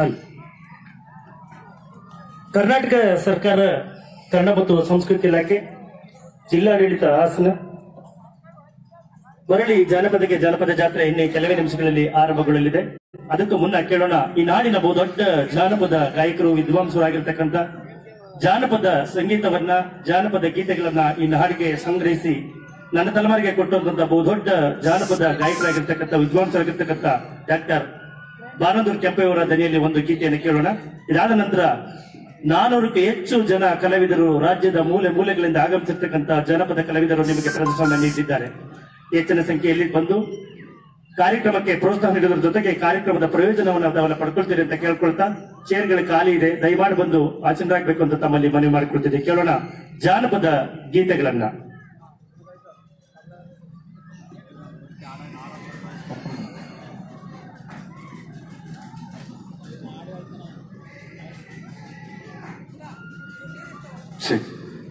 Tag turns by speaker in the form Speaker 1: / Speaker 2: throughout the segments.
Speaker 1: ಹಲ್ ಕರ್ನಾಟಕ ಸರ್ಕಾರ ಕನ್ನಡ ಮತ್ತು ಸಂಸ್ಕೃತಿ ಇಲಾಖೆ ಜಿಲ್ಲಾಡಳಿತ ಹಾಸನ ಮರಳಿ ಜಾನಪದಕ್ಕೆ ಜಾನಪದ ಜಾತ್ರೆ ಇನ್ನೇ ಕೆಲವೇ ನಿಮಿಷಗಳಲ್ಲಿ ಆರಂಭಗೊಳ್ಳಲಿದೆ ಅದಕ್ಕೂ ಮುನ್ನ ಕೇಳೋಣ ಈ ನಾಡಿನ ಬಹುದೊಡ್ಡ ಜಾನಪದ ಗಾಯಕರು ವಿದ್ವಾಂಸರು ಆಗಿರ್ತಕ್ಕಂಥ ಜಾನಪದ ಸಂಗೀತವನ್ನ ಜಾನಪದ ಗೀತೆಗಳನ್ನ ಈ ನಾಡಿಗೆ ಸಂಗ್ರಹಿಸಿ ನನ್ನ ತಲೆಮಾರಿಗೆ ಕೊಟ್ಟಂತ ಬಹುದೊಡ್ಡ ಜಾನಪದ ಗಾಯಕರಾಗಿರ್ತಕ್ಕಂಥ ವಿದ್ವಾಂಸರಾಗಿರ್ತಕ್ಕಂಥ ಡಾಕ್ಟರ್ ಬಾನಂದೂರ್ ಕೆಂಪೆಯವರ ದನಿಯಲ್ಲಿ ಒಂದು ಗೀತೆಯನ್ನು ಕೇಳೋಣ ಇದಾದ ನಂತರ ನಾನೂರಕ್ಕೂ ಹೆಚ್ಚು ಜನ ಕಲಾವಿದರು ರಾಜ್ಯದ ಮೂಲೆ ಮೂಲೆಗಳಿಂದ ಆಗಮಿಸಿರ್ತಕ್ಕಂಥ ಜನಪದ ಕಲಾವಿದರು ನಿಮಗೆ ಪ್ರದರ್ಶನ ನೀಡಿದ್ದಾರೆ ಹೆಚ್ಚಿನ ಸಂಖ್ಯೆಯಲ್ಲಿ ಬಂದು ಕಾರ್ಯಕ್ರಮಕ್ಕೆ ಪ್ರೋತ್ಸಾಹ ನೀಡುವುದರ ಜೊತೆಗೆ ಕಾರ್ಯಕ್ರಮದ ಪ್ರಯೋಜನವನ್ನು ತಾವೆಲ್ಲ ಪಡ್ಕೊಳ್ತೀರಿ ಅಂತ ಕೇಳ್ಕೊಳ್ತಾ ಚೇರ್ಗಳ ಖಾಲಿ ಇದೆ ದಯಮಾಡಿ ಬಂದು ಆಚರಣರಾಗಬೇಕು ಅಂತ ತಮ್ಮಲ್ಲಿ ಮನವಿ ಮಾಡಿಕೊಳ್ತಿದ್ದೆ ಕೇಳೋಣ ಜಾನಪದ ಗೀತೆಗಳನ್ನ
Speaker 2: ಸರಿ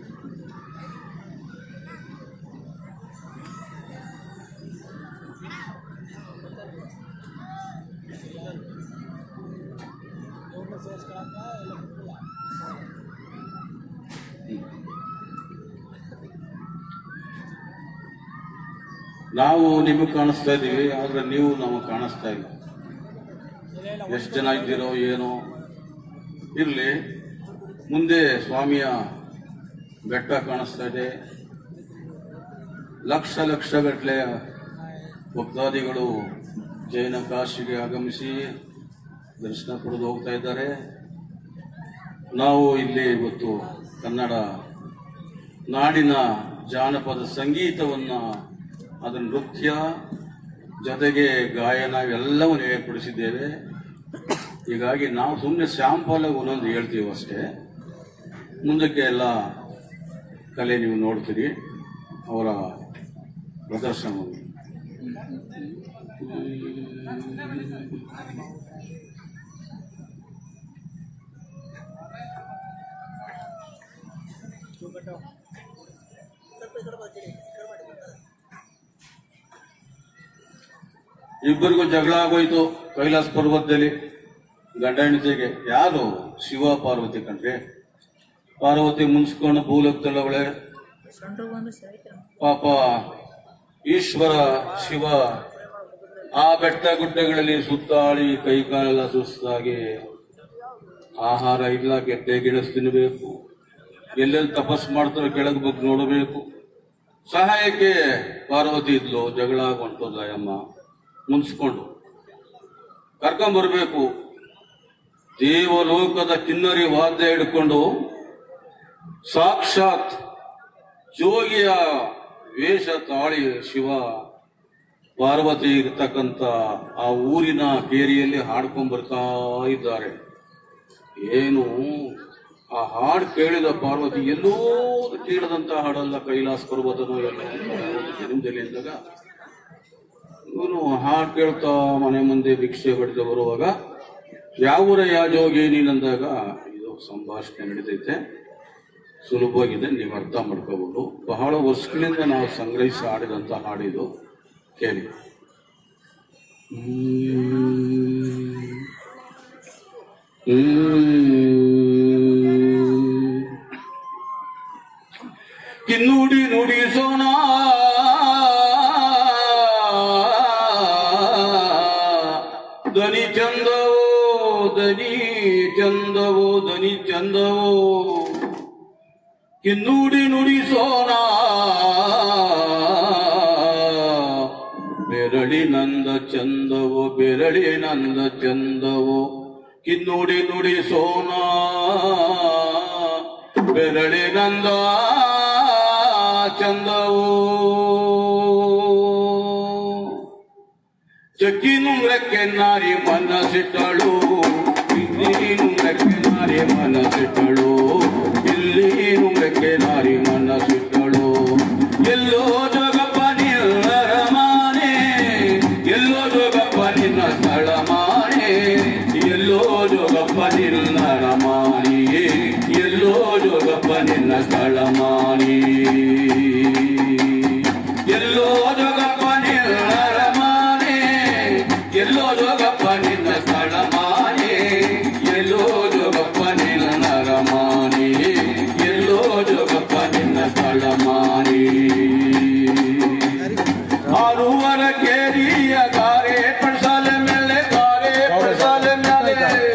Speaker 2: ನಾವು ನಿಮಗೆ ಕಾಣಿಸ್ತಾ ಇದ್ದೀವಿ ಆದ್ರೆ ನೀವು ನಮಗೆ ಕಾಣಿಸ್ತಾ ಇಲ್ಲ ಎಷ್ಟು ಜನ ಇದ್ದೀರೋ ಏನೋ ಇರ್ಲಿ ಮುಂದೆ ಸ್ವಾಮಿಯ ಬೆಟ್ಟ ಕಾಣಿಸ್ತಾ ಇದೆ ಲಕ್ಷ ಲಕ್ಷ ಗಟ್ಟಲೆ ಭಕ್ತಾದಿಗಳು ಜೈನ ಕಾಶಿಗೆ ಆಗಮಿಸಿ ದರ್ಶನ ಪಡೆದು ಹೋಗ್ತಾ ಇದ್ದಾರೆ ನಾವು ಇಲ್ಲಿ ಇವತ್ತು ಕನ್ನಡ ನಾಡಿನ ಜಾನಪದ ಸಂಗೀತವನ್ನ ಅದರ ನೃತ್ಯ ಜೊತೆಗೆ ಗಾಯನ ಇವೆಲ್ಲವನ್ನು ಏರ್ಪಡಿಸಿದ್ದೇವೆ ಹೀಗಾಗಿ ನಾವು ಸುಮ್ಮನೆ ಸ್ಯಾಂಪಲ್ ಒಂದೊಂದು ಹೇಳ್ತೀವಿ ಅಷ್ಟೇ ಮುಂದಕ್ಕೆ ಎಲ್ಲ ಕಲೆ ನೀವು ನೋಡ್ತೀರಿ ಅವರ ಪ್ರದರ್ಶನವನ್ನು ಇಬ್ಬರಿಗೂ ಜಗಳ ಆಗೋಯ್ತು ಕೈಲಾಸ ಪರ್ವತದಲ್ಲಿ ಗಂಡ ಹೆಂಡತಿಗೆ ಯಾರು ಶಿವ ಪಾರ್ವತಿ ಕಣ್ರಿ ಪಾರ್ವತಿ ಮುನ್ಸ್ಕೊಂಡು ಭೂಲೋಕದಲ್ಲವಳೆ ಪಾಪ ಈಶ್ವರ ಶಿವ ಆ ಬೆಟ್ಟ ಗುಡ್ಡಗಳಲ್ಲಿ ಸುತ್ತಾಡಿ ಕೈ ಕಾಲೆಲ್ಲ ಸುಸ್ತಾಗಿ ಆಹಾರ ಇಲ್ಲ ಗೆಡ್ಡೆ ಗಿಡಸ್ ತಿನ್ನಬೇಕು ಎಲ್ಲೆಲ್ಲಿ ತಪಸ್ ಮಾಡ್ತಾರೋ ಕೆಳಗೆ ಬಗ್ಗೆ ನೋಡಬೇಕು ಸಹಾಯಕ್ಕೆ ಪಾರ್ವತಿ ಇದ್ಲು ಜಗಳ ಹೊಂಟೋದ್ಲ ಅಮ್ಮ ಮುನ್ಸ್ಕೊಂಡು ಕರ್ಕೊಂಬರ್ಬೇಕು ದೇವಲೋಕದ ಕಿನ್ನರಿ ವಾದ್ಯ ಹಿಡ್ಕೊಂಡು ಸಾಕ್ಷಾತ್ ಜೋಗಿಯ ವೇಷ ತಾಳಿ ಶಿವ ಪಾರ್ವತಿ ಇರ್ತಕ್ಕಂಥ ಆ ಊರಿನ ಕೇರಿಯಲ್ಲಿ ಹಾಡ್ಕೊಂಡ್ ಬರ್ತಾ ಇದ್ದಾರೆ ಏನು ಆ ಹಾಡು ಕೇಳಿದ ಪಾರ್ವತಿ ಎಲ್ಲೋ ಕೇಳದಂತ ಹಾಡಲ್ಲ ಕೈಲಾಸ ಪರ್ವತನೋ ಎಲ್ಲೋ ಜನ್ಮದಲ್ಲಿ ಅಂದಾಗ ಇವನು ಹಾಡು ಕೇಳ್ತಾ ಮನೆ ಮುಂದೆ ಭಿಕ್ಷೆ ಹೊಡೆದು ಬರುವಾಗ ಯಾವೂರ ಯಾಜೋಗಿ ನೀನಂದಾಗ ಇದು ಸಂಭಾಷಣೆ ನಡೀತೈತೆ ಸುಲಭವಾಗಿದೆ ನೀವು ಅರ್ಥ ಮಾಡ್ಕೋಬಹುದು ಬಹಳ ವರ್ಷಗಳಿಂದ ನಾವು ಸಂಗ್ರಹಿಸಿ ಆಡಿದಂತ ಹಾಡಿದು ಕೇಳಿ ಕಿನ್ನುಡಿ ನುಡಿಸೋಣ ಧ್ವನಿ ಚಂದವೋ ಧ್ವನಿ ಚಂದವೋ ಧ್ವನಿ ಚಂದವೋ ಕಿನ್ನುಡಿ ನುಡಿಸೋಣ ಬೆರಳಿನಂದ ಚಂದವೋ ಬೆರಳಿನಂದ ಚಂದವೋ ಕಿನ್ನುಡಿ ನುಡಿಸೋಣ ಬೆರಳಿನಂದ ಚಂದವೋ ಚಕ್ಕಿನುಂಗ್ರಕ್ಕೆ ನಾರಿ ಮನಸ್ಸಿಟ್ಟಳು ಇಲ್ಲಿ ನುಂಗ್ರಕ್ಕೆ ನಾರಿ ಮನಸ್ಸಿಟ್ಟಳು ಇಲ್ಲಿ ನುಂಗ್ರಕ್ಕೆ ನಾರಿ ಮನಸ್ಸಿಟ್ಟಳು ಎಲ್ಲೋ ಜೋಗಪ್ಪ ನಿಲ್ಲರ ಮಾನೆ ಎಲ್ಲೋ ಜೋಗಪ್ಪ ನಿನ್ನ ಸ್ಥಳ ಮಾನೆ ಎಲ್ಲೋ ಜೋಗಪ್ಪ ನಿನ್ನರ ಮಾನಿ ಎಲ್ಲೋ ಜೋಗಪ್ಪ ನಿನ್ನ ಸ್ಥಳ ಮಾನಿ ಎಲ್ಲೋ ಜೋಗಪ್ಪ ನಿನ್ನರ ಮಾನೆ ಎಲ್ಲೋ ಜೋಗಪ್ಪ ನಿನ್ನ ಸ್ಥಳ ಮಾನೆ ಆರೂವರ ಕೇರಿಯ ಗಾರೆ ಪಡ್ಸಾಲೆ ಮೇಲೆ ಗಾರೆ ಪಡ್ಸಾಲೆ ಮೇಲೆ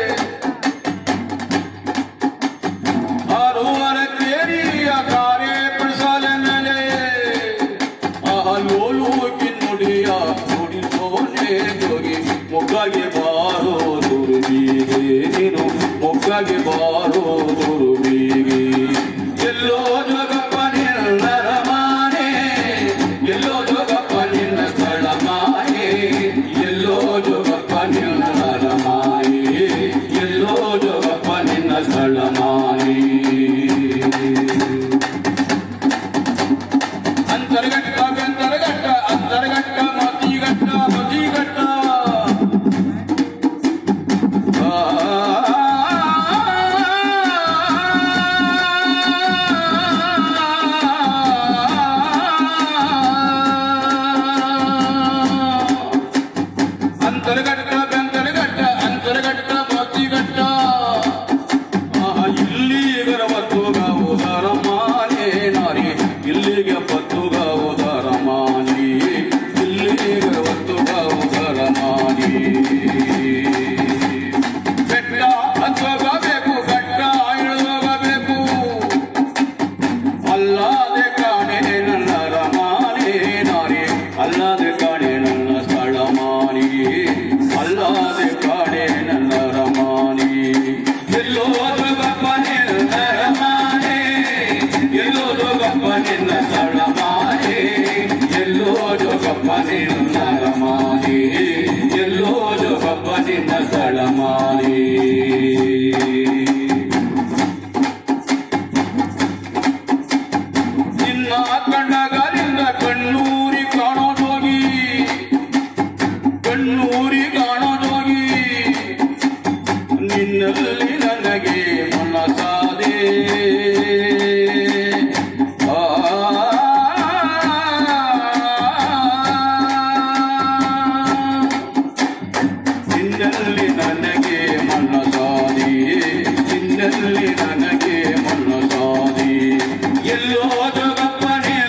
Speaker 2: ಆರೂವರ ಕೇರಿಯ ಗಾರೆ ಪಡ್ಸಾಲೆ ಮೇಲೆ ಆ ಲೋಲು ಕಿನ್ನುಡಿಯ ನುಡಿಸೋನೆ ಜೋಗಿ ಮೊಗ್ಗಾಗಿ ಬಾರೋ ದುರ್ಬೀಗೆ ನೀನು ಮೊಗ್ಗಾಗಿ ಬಾರೋ ದುರ್ಬೀಗೆ ಎಲ್ಲೋ ಜೋಗಪ್ಪ ನಿನ್ನ ರಮಾನೆ ಎಲ್ಲೋ ಜೋಗಪ್ಪ ನಿನ್ನ ಸ್ಥಳಮಾನೆ ಎಲ್ಲೋ ಜೋಗಪ್ಪ ನಿನ್ನ ರಮಾನೆ ಎಲ್ಲೋ ಜೋಗಪ್ಪ ನಿನ್ನ ಸ್ಥಳಮಾನೆ ಅಂತರ್ಗಟ್ಟ ಬೆಂತರಗಟ್ಟ ಅಂತರ್ಗಟ್ಟ ಮತಿಗಟ್ಟ ಮತಿಗಟ್ಟ ಅಂತರ್ಗಟ್ಟ ಬೆಂತರಗಟ್ಟ ಅಂತರ್ಗಟ್ಟ ಮತಿಗಟ್ಟ ಇಲ್ಲಿಗರ ಪತ್ತುಗಾವುದರ ಮಾನೆ ನಾರಿ ಇಲ್ಲಿಗೆ ಪತ್ತುಗಾವುದರ ಮಾನಿ ಇಲ್ಲಿಗರ ಪತ್ತುಗಾವುದರ ಮಾನಿ ಬೆಟ್ಟ ಹತ್ತೋಗಬೇಕು ಗಟ್ಟ ಇಳಿದೋಗಬೇಕು ಅಲ್ಲಾದೆ ಕಾಣೆ ನನ್ನ ರಮಾನೆ ನಾರಿ ಅಲ್ಲಾದೆ ಕಾಣೆ ನನ್ನ ಸ್ಥಳ ಮಾನಿ ಅಲ್ಲಾದೆ ಕಾಣೆ ನನ್ನ ರಮಾನಿ ಎಲ್ಲೋ ಜೋಗಪ್ಪ ನಿನ್ನ ರಮಾನೆ ಎಲ್ಲೋ ಜೋಗಪ್ಪ ನಿನ್ನ ಸ್ಥಳ ಮಾನೆ ಎಲ್ಲೋ ಜೋಗಪ್ಪ ನಿನ್ನ ರಮಾನೆ ಎಲ್ಲೋ ಜೋಗಪ್ಪ ನಿನ್ನ ಸ್ಥಳ ಮಾನೆ ನಿನ್ನ ಕಣ್ಣಗಾಲಿಂದ ಕಣ್ಣೂರಿ ಕಾಣೋದೋಗಿ ಕಣ್ಣೂರಿ ಕಾಣೋದೋಗಿ ನಿನ್ನಲ್ಲಿ ನನಗೆ ಮನಸಾದೆ ಆ ನಿನ್ನಲ್ಲಿ ನನಗೆ ಮನಸಾದಿ ನಿನ್ನಲ್ಲಿ ನನಗೆ ಮನಸಾದಿ ಎಲ್ಲೋ ಜಗಪ್ಪ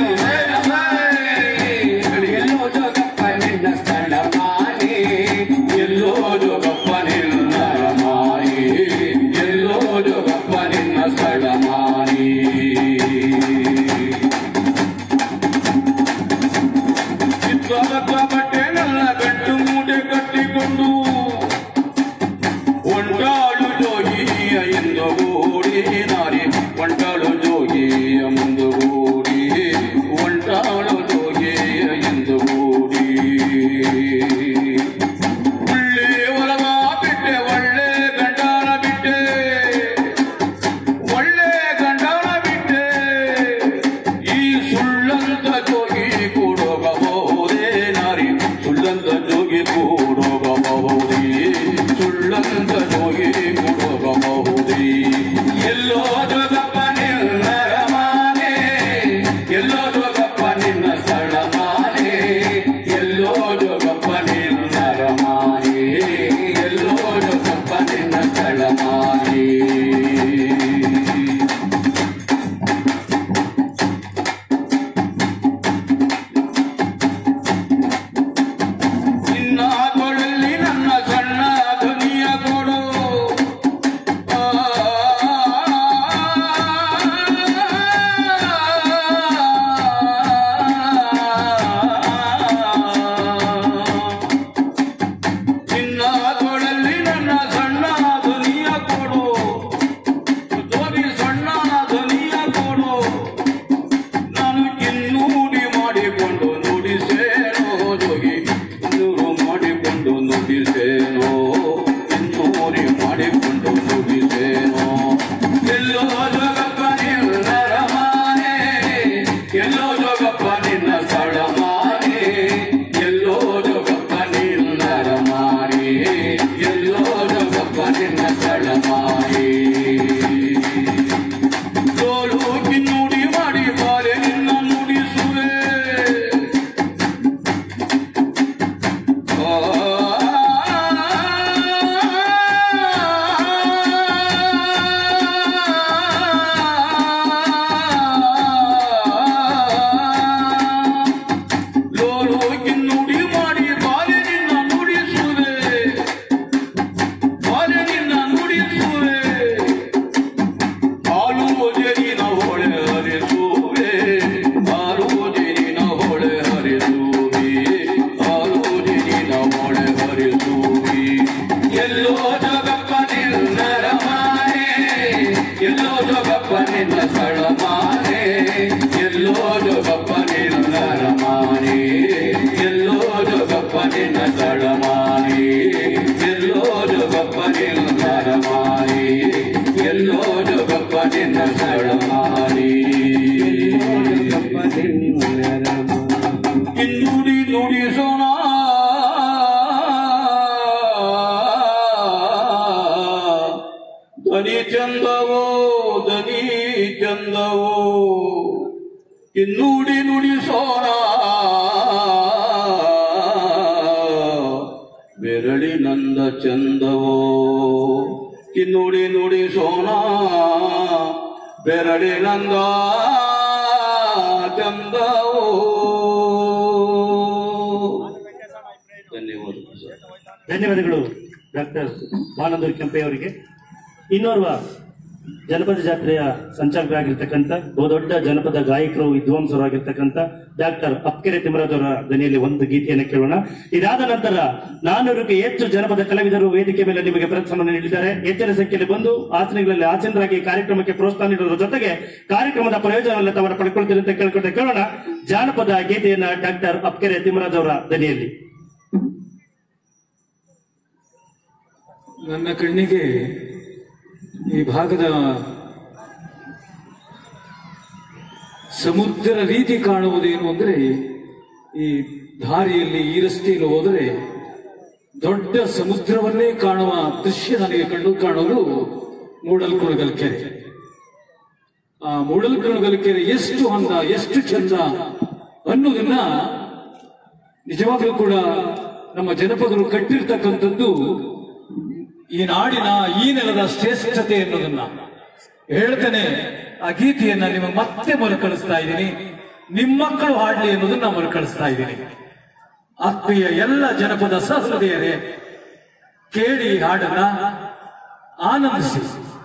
Speaker 2: ಎಲ್ಲೋ ಜಗಪ್ಪ ನಿನ್ನ ಸ್ಥಳ ಮಾನಿ ಎಲ್ಲೋ ಜಗಪ್ಪ ನಿನ್ನ ಮಾನಿ ಎಲ್ಲೋ ಜಗಪ್ಪ ನಿನ್ನ ಸ್ಥಳ ಮಾನಿ ಚಿತ್ರರಥ ಬಟ್ಟೆ ನನ್ನ ಗಂಟು ಮೂಟೆ ಕಟ್ಟಿಕೊಂಡು ಒಂಟಾಳು ಜೋಗಿಯ ಎಂದು ಗೂಡಿ ನಾರಿ ಒಂಟಾಳು ಜೋಗಿಯ ಮುಂದು ಗೂಡಿ ಒಂಟಾಳು ಜೋಗಿಯ ಎಂದು ಗೂಡಿ ಒಳ್ಳೆ ಹೊಲವ ಬಿಟ್ಟೆ ಒಳ್ಳೆ ಗಂಡನ ಬಿಟ್ಟೆ ಒಳ್ಳೆ ಗಂಡನ ಬಿಟ್ಟೆ ಈ ಸುಳ್ಳಂತ ಜೋಗಿ ಕೊಡೋಗಬಹುದೇ ನಾರಿ ನುಡಿಸೋಣ ಧ್ವನಿ ಚಂದವೋ ಧ್ವನಿ ಚಂದವೋ ನುಡಿ ನುಡಿಸೋಣ ಬೆರಳಿನಂದ ಚಂದವೋ ಕಿನ್ನುಡಿ ನುಡಿಸೋಣ ಬೆರಳಿನಂದ ಚಂದವೋ ಧನ್ಯವಾದ ಸರ್
Speaker 1: ಧನ್ಯವಾದಗಳು ಡಾಕ್ಟರ್ ಮಾನಂದೂರ್ ಕೆಂಪೆ ಅವರಿಗೆ ಇನ್ನೋರ್ವ ಜನಪದ ಜಾತ್ರೆಯ ಸಂಚಾಲಕರಾಗಿರ್ತಕ್ಕಂಥ ಬಹುದೊಡ್ಡ ಜನಪದ ಗಾಯಕರು ವಿದ್ವಾಂಸರಾಗಿರ್ತಕ್ಕಂಥ ಡಾಕ್ಟರ್ ಅಪ್ಕೆರೆ ತಿಮ್ಮರಾಜವರ ಧ್ವನಿಯಲ್ಲಿ ಒಂದು ಗೀತೆಯನ್ನು ಕೇಳೋಣ ಇದಾದ ನಂತರ ನಾನೂರಕ್ಕೆ ಹೆಚ್ಚು ಜನಪದ ಕಲಾವಿದರು ವೇದಿಕೆ ಮೇಲೆ ನಿಮಗೆ ಪ್ರೋತ್ಸಾಹ ನೀಡಿದ್ದಾರೆ ಹೆಚ್ಚಿನ ಸಂಖ್ಯೆಯಲ್ಲಿ ಬಂದು ಆಸನಗಳಲ್ಲಿ ಆಸೀನರಾಗಿ ಕಾರ್ಯಕ್ರಮಕ್ಕೆ ಪ್ರೋತ್ಸಾಹ ನೀಡುವುದರ ಜೊತೆಗೆ ಕಾರ್ಯಕ್ರಮದ ಪ್ರಯೋಜನವನ್ನು ತಾವರ ಪಡ್ಕೊಳ್ತೀರಿ ಅಂತ ಕೇಳ್ಕೊಂಡೆ ಕೇಳೋಣ ಜಾನಪದ ಗೀತೆಯನ್ನ ಡಾಕ್ಟರ್ ಅಪ್ಕೆರೆ ತಿಮ್ಮರಾಜ್ ಅವರ ಧ್ವನಿಯಲ್ಲಿ
Speaker 3: ನನ್ನ ಕಣ್ಣಿಗೆ ಈ ಭಾಗದ ಸಮುದ್ರ ರೀತಿ ಕಾಣುವುದೇನು ಅಂದರೆ ಈ ದಾರಿಯಲ್ಲಿ ಈ ರಸ್ತೆಯಲ್ಲಿ ಹೋದರೆ ದೊಡ್ಡ ಸಮುದ್ರವನ್ನೇ ಕಾಣುವ ದೃಶ್ಯ ನನಗೆ ಕಣ್ಣು ಕಾಣೋದು ಮೂಡಲ್ಕುಳಗಲ್ ಕೆರೆ ಆ ಮೂಡಲ್ಕುಳಗಲ್ ಕೆರೆ ಎಷ್ಟು ಅಂದ ಎಷ್ಟು ಚಂದ ಅನ್ನೋದನ್ನ ನಿಜವಾಗ್ಲೂ ಕೂಡ ನಮ್ಮ ಜನಪದರು ಕಟ್ಟಿರ್ತಕ್ಕಂಥದ್ದು ಈ ನಾಡಿನ ಈ ನೆಲದ ಶ್ರೇಷ್ಠತೆ ಎನ್ನುವುದನ್ನ ಹೇಳ್ತೇನೆ ಆ ಗೀತೆಯನ್ನ ನಿಮಗೆ ಮತ್ತೆ ಮರುಕಳಿಸ್ತಾ ಇದ್ದೀನಿ ನಿಮ್ಮ ಮಕ್ಕಳು ಹಾಡ್ಲಿ ಎನ್ನುವುದನ್ನ ಮರುಕಳಿಸ್ತಾ ಇದ್ದೀನಿ ಆತ್ಮೀಯ ಎಲ್ಲ ಜನಪದ ಸಹೃದಯರೇ ಕೇಳಿ ಈ ಹಾಡನ್ನ ಆನಂದಿಸಿ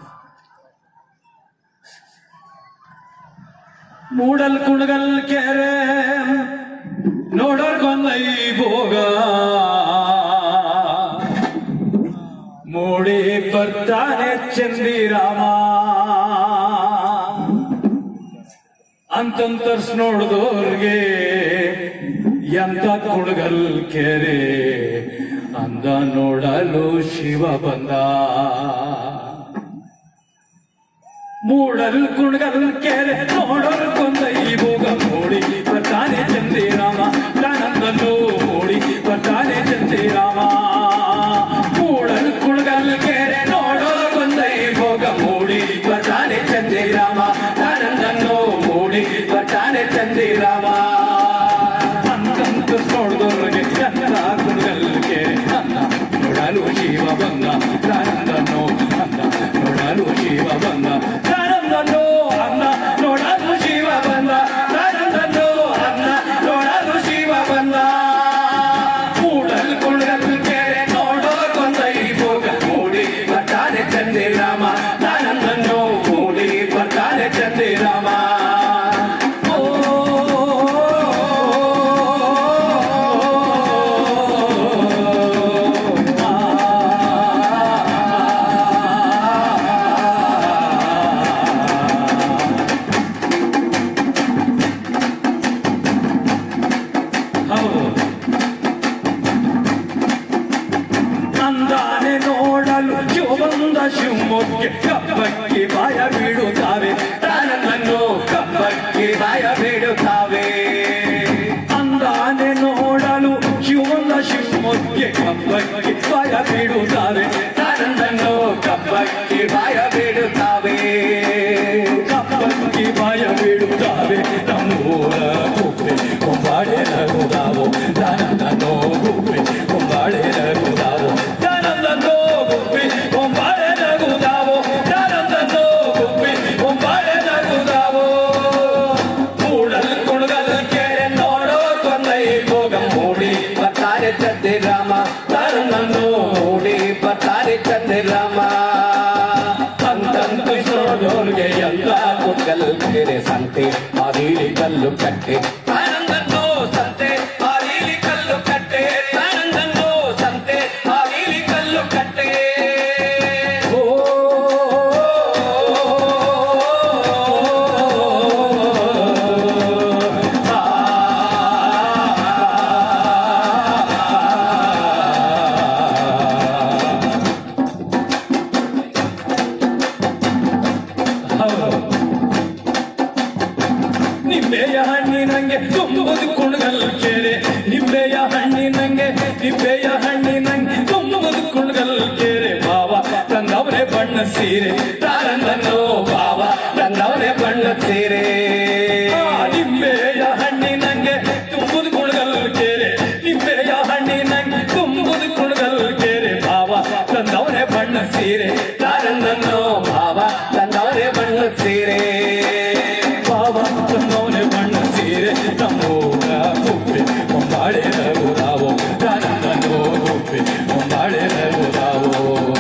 Speaker 3: ಮೂಡಲ್ ಕುಣಗಲ್ ಕೆರೆ ನೋಡರ್ಕೊಂದೈ ಭೋಗ ಮೂಡಿ ಬರ್ತಾನೆ ಚಂದಿರಾಮ ಅಂತಂತರ್ಸ್ ನೋಡಿದೋರ್ಗೆ ಎಂತ ಕುಣಗಲ್ ಕೆರೆ ಅಂದ ನೋಡಲು ಶಿವ ಬಂದ ಮೂಡಲ್ ಕುಣಗಲ್ ಕೆರೆ ನೋಡಲ್ ಕೊಂದ ಈ ಭೋಗ ಮೂಡಿ ಬರ್ತಾನೆ ಚಂದಿರಾಮ ತಾನಂದನು ಮೂಡಿ ಬರ್ತಾನೆ ಚಂದಿರಾಮ ಮೂಡಲ್ ಕುಣಗಲ್ ಕೆರೆ ನೋಡಲ್ ಕೊಂದ ಈ ಭೋಗ ಮೂಡಿ ಬರ್ತಾನೆ ಚಂದಿರಾಮ ತಾನಂದನು ಮೂಡಿ ಬರ್ತಾನೆ ಚಂದಿರಾಮ ಅಂತಂತ ನೋಡಿದವ್ರಿಗೆ ಚಂದ ಕುಣಗಲ್ ಕೆರೆ ಅಂದ ನೋಡಲು ಶಿವ ಬಂದ ತಾನಂದನು ಅಂದ ನೋಡಲು ಶಿವ ಬಂದ ತಾನಂದನು ಅಂದ ನೋಡಲು ಶಿವ ಬಂದ ತಾನಂದನು ಅಂದ ನೋಡಲು ಶಿವ ಬಂದ ಮೂಡಲ್ ಕುಣಗಲ್ ಕೆರೆ ನೋಡೋ ಕೊಂದ ಈ ಭೋಗ ಮೂಡಿ ಬರ್ತಾನೆ ಚಂದಿರಾಮ ತಾನಂದನು ಮೂಡಿ ಬರ್ತಾನೆ ಚಂದಿರಾಮ ಹೌದು ಅಂದಾನೆ ನೋಡಲು ಶಿವಬಂದ ಶಿವಮೊಗ್ಗೆ ಕಬ್ಬಕ್ಕೆ ಬಾಯ ಬೀಡುತ್ತಾವೆ ತಾನನ್ನು ಕಬ್ಬಕ್ಕೆ ಬಾಯ ಬೀಡುತ್ತಾವೆ ಅಂದಾನೆ ನೋಡಲು ಶಿವಬಂದ ಶಿವಮೊಗ್ಗೆ ಕಬ್ಬಕ್ಕೆ ಬಾಯ ಬೀಡುತ್ತಾವೆ ತಾನನ್ನು ಕಬ್ಬಕ್ಕೆ ಬಾಯ ಬೀಡುತ್ತಾವೆ ಕಬ್ಬಕ್ಕೆ ಬಾಯ ಬೀಡುತ್ತಾವೆ ನಮ್ಮೂರ ಗುಪ್ಪೆ ಕೊಂಬಾಳೆ ನಗುದಾವು ತಾನಂದನೋ ಗುಪ್ಪೆ ಕೊಂಬಾಳೆ ನಗುದಾವು ತಾನಂದನೋ ಗುಪ್ಪೆ ಕೊಂಬಾಳೆ ನಗುದಾವು ತಾನಂದನೋ ಗುಪ್ಪೆ ಕೊಂಬಾಳೆ ನಗುದಾವು ಮೂಡಲ್ ಕುಣಗಲ್ ಕೆರೆ ನೋಡೋ ಕೊಂದೈ ಭೋಗ ಮೂಡಿ ಬರ್ತಾರೆ ಚಂದಿರಾಮ ತಾನಂದನೋ ಮೂಡಿ ಬರ್ತಾರೆ ಚಂದಿರಾಮ ಅಂತಂತು ನೋಡೋರ್ಗೆ ಎಲ್ಲ ಕುತ್ಕಲ್ ಕೆರೆ ಸಂತೆ ಅದಿಲಿ ಕಲ್ಲು ಕಟ್ಟೆ ಆನಂದನ್ನೋ ಸಂತೆ ಅದಿಲಿ ಕಲ್ಲು ಕಟ್ಟೆ ಆನಂದನ್ನೋ ಸಂತೆ ಅದಿಲಿ ಕಲ್ಲು ಕಟ್ಟೆ ಓ ಹೌದು ನಿಂಬೆಯ ಹಣ್ಣಿನಂಗೆ ಸೀರೆ ತಾರಂದನು ಭಾವ ತಂದವನೇ ಬಣ್ಣ ಸೀರೆ ನಿಂಬೆಯ ಹಣ್ಣಿನಂಗೆ ತುಂಬುದು ಕುಣಗಲ್ ಕೇರೆ ನಿಂಬೆಯ ಹಣ್ಣಿನಂಗೆ ತುಂಬುದು ಕುಣಗಲ್ ಕೇರೆ ಭಾವ ತಂದವನೇ ಬಣ್ಣ ಸೀರೆ ತಾರಂದನು ಭಾವ ತಂದವನೇ ಬಣ್ಣ ಸೀರೆ ಭಾವ ತಂದವನೇ ಬಣ್ಣ ಸೀರೆ ನಮ್ಮೂರ ಗುಪ್ಪಿ ಒಂಬಾಳೆ ರಘುರಾವು ತಾರಂದನು ಗುಪ್ಪಿ ಒಂಬಾಳೆ ರಘುರಾವು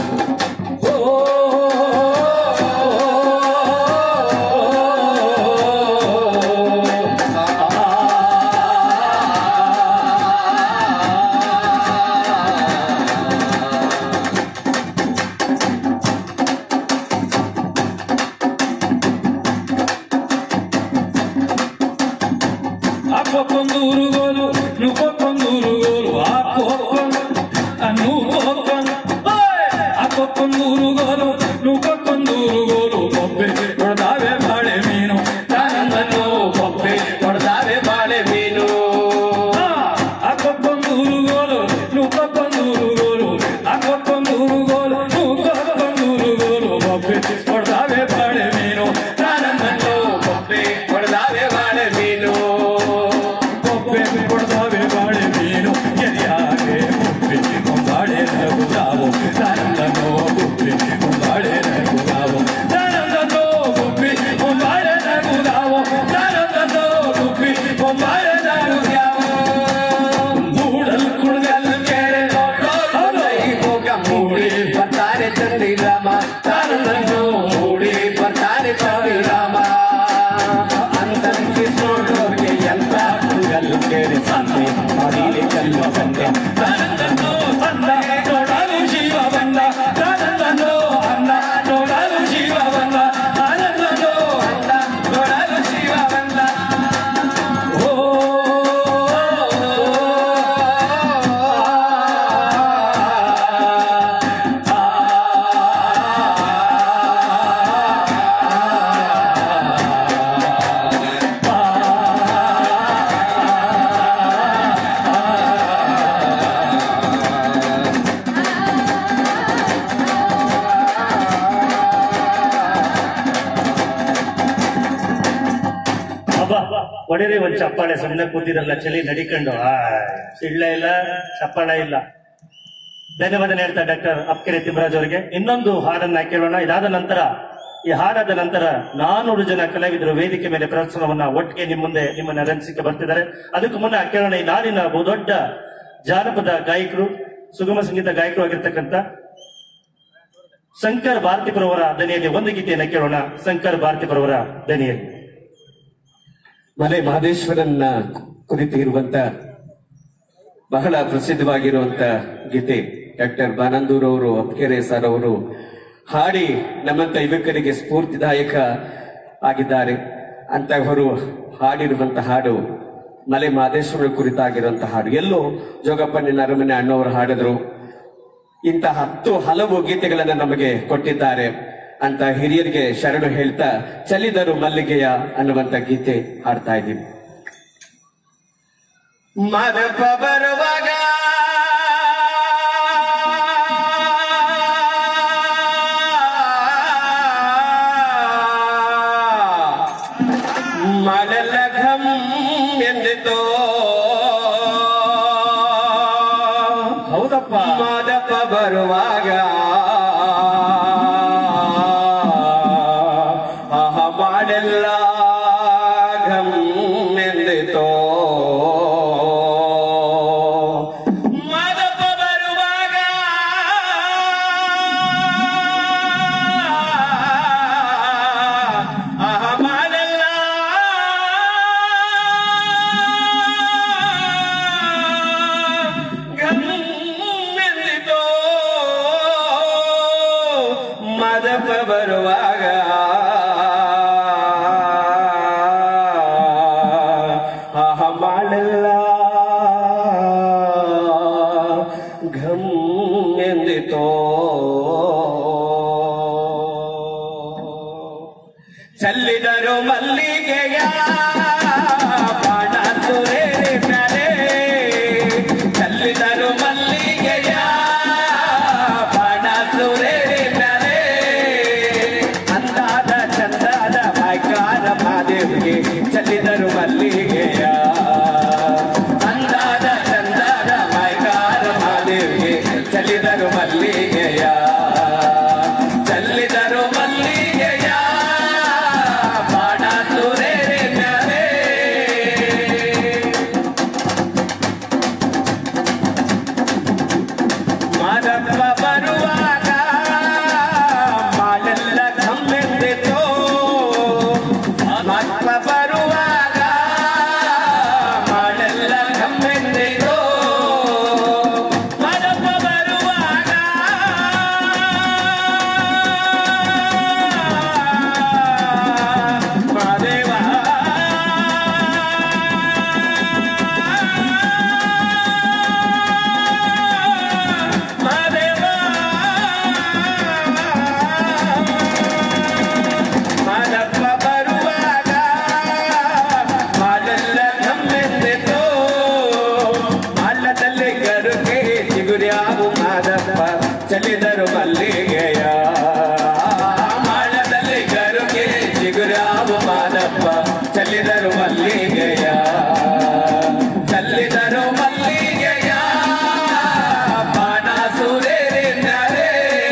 Speaker 3: అక్కొందూరు గోలు నువ్వొక్కొందూరు గోలు అక్కొక్కొందు నువ్వొక్కొందు అక్కొందూరు గోలు నువ్వొక్కొందూరు గోలు బొబ్బೆ ಕೊಡದಾವೆ ಬಾಳೆ ಮೀನು ತಾನಂದನ್ನು ಬೊಬ್ಬೆ ಕೊಡದಾವೆ ಬಾಳೆ ಮೀನು ಅಕ್కొಂದೂರು ಗೋಲು నువ్వొక్కొందూరు గోలు అక్కొందూరు గోలు నువ్వొక్కొందూరు గోలు బొబ్బೆ ಕೊಡದಾವೆ ಬಾಳೆ ಮೀನು ತಾನಂದನ್ನು ಬೊಬ್ಬೆ ಕೊಡದಾವೆ ಬಾಳೆ ಮೀನು ಬೊಬ್ಬೆ ಕೊಡದಾವೆ ಬಾಳೆ ಮೀನು ಎರಿಯಾಗೆ ಬೊಬ್ಬೆ ಕೊಂಬಾಳೆ ನಗುತ್ತಾವು ತಾನಂದನ್ನು ಬೊಬ್ಬೆ ಕೊಂಬಾಳೆ ನಗುತ್ತಾವು ತಾನಂದನ್ನು ಬೊಬ್ಬೆ ಕೊಂಬಾಳೆ ನಗುತ್ತಾವು ತಾನಂದನ್ನು ಬೊಬ್ಬೆ ಕೊಂಬಾಳೆ ನಗುತ್ತಾವು ಮೂಡಲ್ ಕುಣಗಲ್ ಕೆರೆ ಹೋಗ ಮೂಡಿ ಬರ್ತಾರೆ ಚಂಡಿ ರಾಮ ತಾನಂದನ್ನು ಮೂಡಿ ಬರ್ತಾರೆ ಚಂಡಿ ರಾಮ ಅಂತಂತಿ ನೋಡೋರಿಗೆ ಎಂತ ಕುಂಗಲ್ ಕೇಳಿ ಸಂತೆ ಅಡಿಲಿ ಕಲ್ಲು ಬಂದೆ ತಾನಂದನ್ನು ಬಂದ ನೋಡಲು ಶಿವ ಬಂದ ತಾನಂದನ್ನು ಅಂದ ನೋಡಲು ಶಿವ ಬಂದ ಆನಂದನ್ನು ಅಂದ ನೋಡಲು ಶಿವ ಬಂದ ಓ
Speaker 1: ಅಬ್ಬಾ ಒಡೆರೆ ಒಂದ್ ಚಪ್ಪಾಳೆ ಸುಮ್ಮನೆ ಕೂತಿರಲ್ಲ ಚಳಿ ನಡಿಕೊಂಡು ಆ ಸಿಡ್ಲ ಇಲ್ಲ ಚಪ್ಪಾಳ ಇಲ್ಲ ಧನ್ಯವಾದ ಹೇಳ್ತಾ ಡಾಕ್ಟರ್ ಅಪ್ಕೆರೆ ತಿಮ್ಮರಾಜ್ ಅವರಿಗೆ ಇನ್ನೊಂದು ಹಾಡನ್ನ ಕೇಳೋಣ ಇದಾದ ನಂತರ ಈ ಹಾಡಾದ ನಂತರ ನಾನೂರು ಜನ ಕಲಾವಿದರು ವೇದಿಕೆ ಮೇಲೆ ಪ್ರದರ್ಶನವನ್ನ ಒಟ್ಟಿಗೆ ನಿಮ್ಮ ಮುಂದೆ ನಿಮ್ಮನ್ನ ರಂಜಿಸಕ್ಕೆ ಬರ್ತಿದ್ದಾರೆ ಅದಕ್ಕೂ ಮುನ್ನ ಕೇಳೋಣ ಈ ನಾಡಿನ ಬಹುದೊಡ್ಡ ಜಾನಪದ ಗಾಯಕರು ಸುಗಮ ಸಂಗೀತ ಗಾಯಕರು ಆಗಿರ್ತಕ್ಕಂಥ ಶಂಕರ್ ಭಾರತಿಪುರವರ ದನಿಯಲ್ಲಿ ಒಂದು ಗೀತೆಯನ್ನ ಕೇಳೋಣ ಶಂಕರ್ ಭಾರತಿಪುರವರ ದನಿಯಲ್ಲಿ
Speaker 3: ಮಲೆ ಮಹದೇಶ್ವರನ್ನ ಕುರಿತು ಇರುವಂತ ಬಹಳ ಪ್ರಸಿದ್ಧವಾಗಿರುವಂತ ಗೀತೆ ಡಾಕ್ಟರ್ ಬಾನಂದೂರ್ ಅವರು ಅಪ್ಕೆರೆ ಸರ್ ಅವರು ಹಾಡಿ ನಮ್ಮಂತ ಯುವಕರಿಗೆ ಸ್ಫೂರ್ತಿದಾಯಕ ಆಗಿದ್ದಾರೆ ಅಂತವರು ಹಾಡಿರುವಂತ ಹಾಡು ಮಲೆ ಮಹದೇಶ್ವರ ಕುರಿತಾಗಿರುವಂತ ಹಾಡು ಎಲ್ಲೋ ಜೋಗಪ್ಪನ ಅರಮನೆ ಅಣ್ಣವರು ಹಾಡಿದ್ರು ಇಂಥ ಹತ್ತು ಹಲವು ಗೀತೆಗಳನ್ನ ನಮಗೆ ಕೊಟ್ಟಿದ್ದಾರೆ ಅಂತ ಹಿರಿಯರಿಗೆ ಶರಣು ಹೇಳ್ತಾ ಚಲಿದರು ಮಲ್ಲಿಗೆಯ ಅನ್ನುವಂತ ಗೀತೆ ಹಾಡ್ತಾ ಇದ್ದೀವಿ ಮದಪ ಬರುವಾಗ ಮಳಲ ಘಂ ಎಂದಿತೋ
Speaker 1: ಹೌದಪ್ಪ
Speaker 3: ಮಾದಪ್ಪ ಬರುವಾಗ ಆಹ ಮಾಡೆಲ್ಲ ಘಂ ಎಂದಿತೋ ಮಾದಪ್ಪ ಬರುವಾಗ ಆಹ ಮಾಡೆಲ್ಲ ಗಮ್ಮೆಂದಿತೋ ಮದಪ ಬರುವಾಗ ಆಹ ಮಾಡಲ್ಲ ಘಮ್ ಎಂದಿತೋ ಚಲ್ಲಿದರು ಮಲ್ಲಿಗೆಯ ಬಾಣ ಸುರೇರಿ ಮ್ಯಾಲೆ ಚಲ್ಲಿದರು ಮಲ್ಲಿಗೆಯ ಬಾಣ ಸುರೇರಿ ಮ್ಯಾಲೆ ಚಲಿದರು ಮಲ್ಲಿಗೆಯ ಮಾಳದಲ್ಲಿ ಗರುಗೆ ಚಿಗುರಾವ ಮಾದಪ್ಪ ಚಲಿದರು ಮಲ್ಲಿಗೆಯ ಚಲ್ಲಿದರು ಮಲ್ಲಿಗೆಯ ಬಾಣ ಸೂರ್ಯರಿದ್ದಾರೆ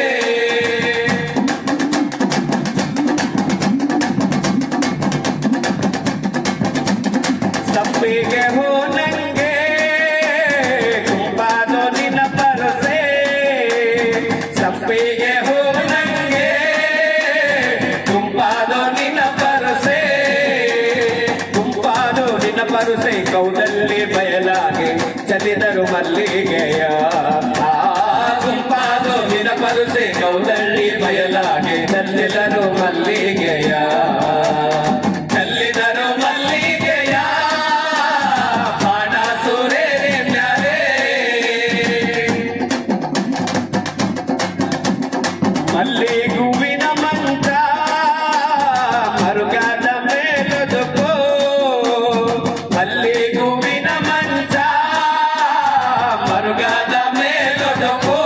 Speaker 3: ಸಪ್ಪಿಗೆ ಹೋ ನಂಗೆ ಕುಂಬಾದೋ ನಿನ್ನ ಪರಸೆ ಸಪ್ಪಿಗೆ ಹೋ ನಂಗೆ ಕುಂಬಾದೋ ನಿನ್ನ ಪರಸೆ ಕುಂಬಾದೋ ನಿನ್ನ ಪರಸೆ ಕೌದಲ್ಲಿ ಬಯಲಾಗೆ ಚಲಿದರು ಮಲ್ಲಿಗೆಯ ಆ ಗುಂಪಾದೋ ನಿನ್ನ ಪರಸೆ ಕೌದಲ್ಲಿ ಬಯಲಾಗೆ ಚಲಿದರು ಮಲ್ಲಿಗೆಯ ಚಲ್ಲಿದರು ಮಲ್ಲಿಗೆಯ ಬಾಣ ಸೂರ್ಯರಿದ್ದಾರೆ ಮಲ್ಲಿಗುವಿನ ಮಂತ್ರ ಮರುಗಾದ ಮೇಲುದುಕೋ ಮಲ್ಲಿಗುವಿನ ಮಂತ್ರ ಮರುಗಾದ ಮೇಲುದುಕೋ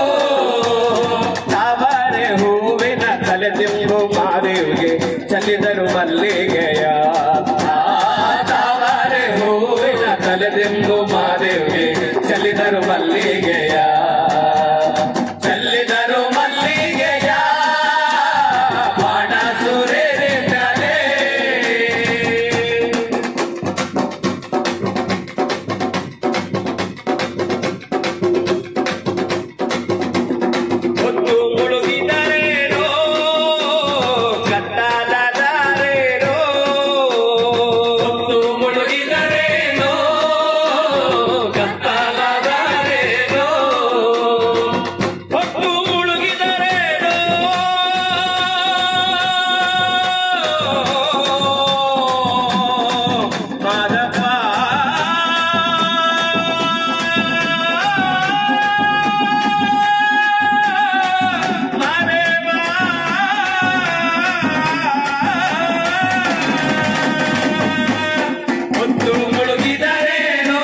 Speaker 3: ತಾವರೆ ಹೂವಿನ ತಲೆ ತಿಂಬು ಮಾದೇವಿಗೆ ಚಲಿದರು ಮಲ್ಲಿಗೆಯ ಆ ತಾವರೆ ಹೂವಿನ ತಲೆ ತಿಂಬು ಮಾದೇವಿಗೆ ಚಲಿದರು ಮಲ್ಲಿಗೆಯ ಚಲ್ಲಿದರು ಮಲ್ಲಿಗೆಯ ಬಾಣ ಸೂರ್ಯರಿದ್ದಾರೆ ಹೊತ್ತು ಮುಳುಗಿದರೇನೋ ಕತ್ತಲದಾರೇನೋ ಹೊತ್ತು ಮುಳುಗಿದರೇನೋ ಕತ್ತಲದಾರೇನೋ ಹೊತ್ತು ಮುಳುಗಿದರೇನೋ ಮಾದಪ್ಪ ಹೊತ್ತು ಮುಳುಗಿದರೇನೋ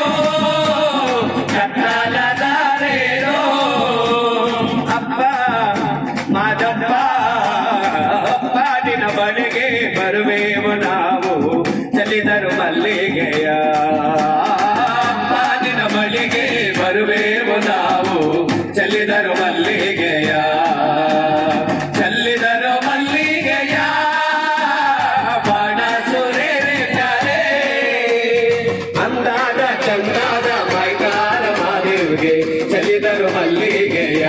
Speaker 3: ಕತ್ತಲದಾರೇನೋ ಅಪ್ಪ ಮಾದಪ್ಪ ಅಪ್ಪಾಡಿನ ಬಳಿಗೆ ಬರುವೆವು ನಾವು ಚಲಿದರು ಮಲ್ಲಿಗೆಯ ಅಪ್ಪಾಡಿನ ಬಳಿಗೆ ಬರುವೆವು ನಾವು ಚಲಿದರು ಮಲ್ಲಿಗೆಯ ಚಲ್ಲಿದರು ಮಲ್ಲಿಗೆಯ ಬಾಣ ಸುರೇರಿದ್ದಾರೆ ಅಂದಾದ ಚಂದಾದ ಮೈಗಾರ ಮಾದೇವಿಗೆ ಚಲಿದರು ಮಲ್ಲಿಗೆಯ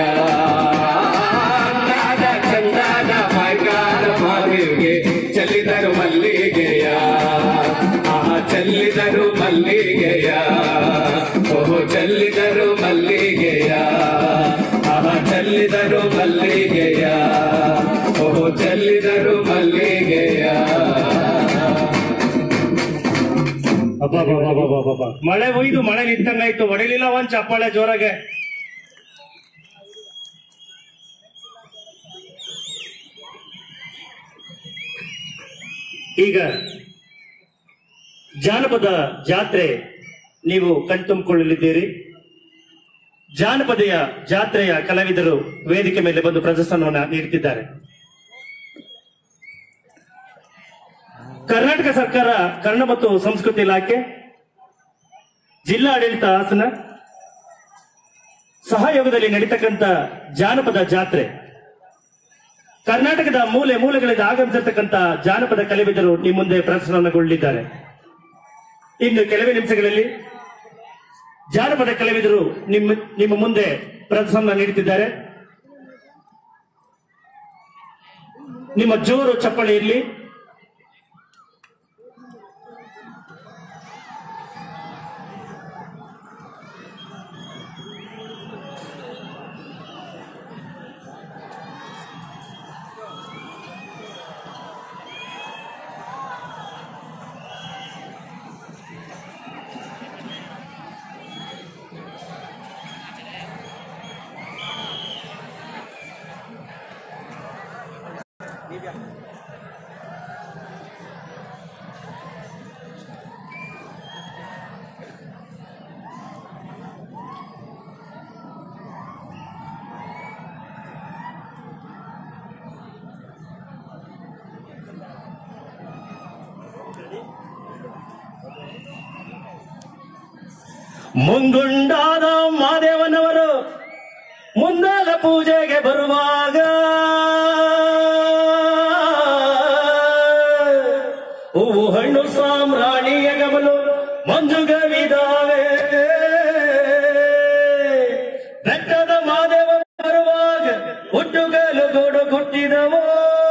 Speaker 3: ಅಂದಾದ ಚಂದಾದ ಮೈಗಾರ ಮಾದೇವಿಗೆ ಚಲಿದರು ಮಲ್ಲಿಗೆಯ ಆಹ ಚಲ್ಲಿದರು ಮಲ್ಲಿಗೆಯ ಓಹೋ ಚಲ್ಲಿದರು ಮಲ್ಲಿಗೆಯ ಆಹ ಚಲ್ಲಿದರು ಮಲ್ಲಿಗೆಯ ಓಹೋ ಚಲ್ಲಿದರು ಮಲ್ಲಿಗೆಯ
Speaker 1: ಅಬ್ಬಬ್ಬಬ್ಬಬ್ಬಬ್ಬಬ್ಬ. ಮಳೆ ಒಯ್ದು ಮಳೆ ನಿಂತಂಗಾಯ್ತು ಹೊಡಿಲಿಲ್ಲ ಒಂದ್ ಚಪ್ಪಾಳೆ ಜೋರಾಗೆ ಈಗ ಜಾನಪದ ಜಾತ್ರೆ ನೀವು ಕಣ್ತುಂಬಿಕೊಳ್ಳಲಿದ್ದೀರಿ ಜಾನಪದೆಯ ಜಾತ್ರೆಯ ಕಲಾವಿದರು ವೇದಿಕೆ ಮೇಲೆ ಬಂದು ಪ್ರದರ್ಶನವನ್ನ ನೀಡುತ್ತಿದ್ದಾರೆ ಕರ್ನಾಟಕ ಸರ್ಕಾರ ಕನ್ನಡ ಮತ್ತು ಸಂಸ್ಕೃತಿ ಇಲಾಖೆ ಜಿಲ್ಲಾ ಆಡಳಿತ ಹಾಸನ ಸಹಯೋಗದಲ್ಲಿ ನಡೀತಕ್ಕಂಥ ಜಾನಪದ ಜಾತ್ರೆ ಕರ್ನಾಟಕದ ಮೂಲೆ ಮೂಲೆಗಳಿಂದ ಆಗಮಿಸಿರ್ತಕ್ಕಂಥ ಜಾನಪದ ಕಲಾವಿದರು ನಿಮ್ಮ ಮುಂದೆ ಪ್ರದರ್ಶನಗೊಳ್ಳಲಿದ್ದಾರೆ ಇನ್ನು ಕೆಲವೇ ನಿಮಿಷಗಳಲ್ಲಿ ಜಾನಪದ ಕಲಾವಿದರು ನಿಮ್ಮ ನಿಮ್ಮ ಮುಂದೆ ಪ್ರದರ್ಶನ ನೀಡುತ್ತಿದ್ದಾರೆ ನಿಮ್ಮ ಜೋರು ಚಪ್ಪಳೆ ಇರಲಿ ಮುಂಗುಂಡಾದ ಮಾದೇವನವರು ಮುಂದಾಲ ಪೂಜೆಗೆ ಬರುವಾಗ ಹೂವು ಹಣ್ಣು ಸಾಮ್ರಾಣಿಯ ಗಮಲು ಮಂಜುಗವಿದಾವೆ ಬೆಟ್ಟದ ಮಾದೇವ ಬರುವಾಗ ಹುಟ್ಟುಗಲು ಗೂಡು ಹುಟ್ಟಿದವೋ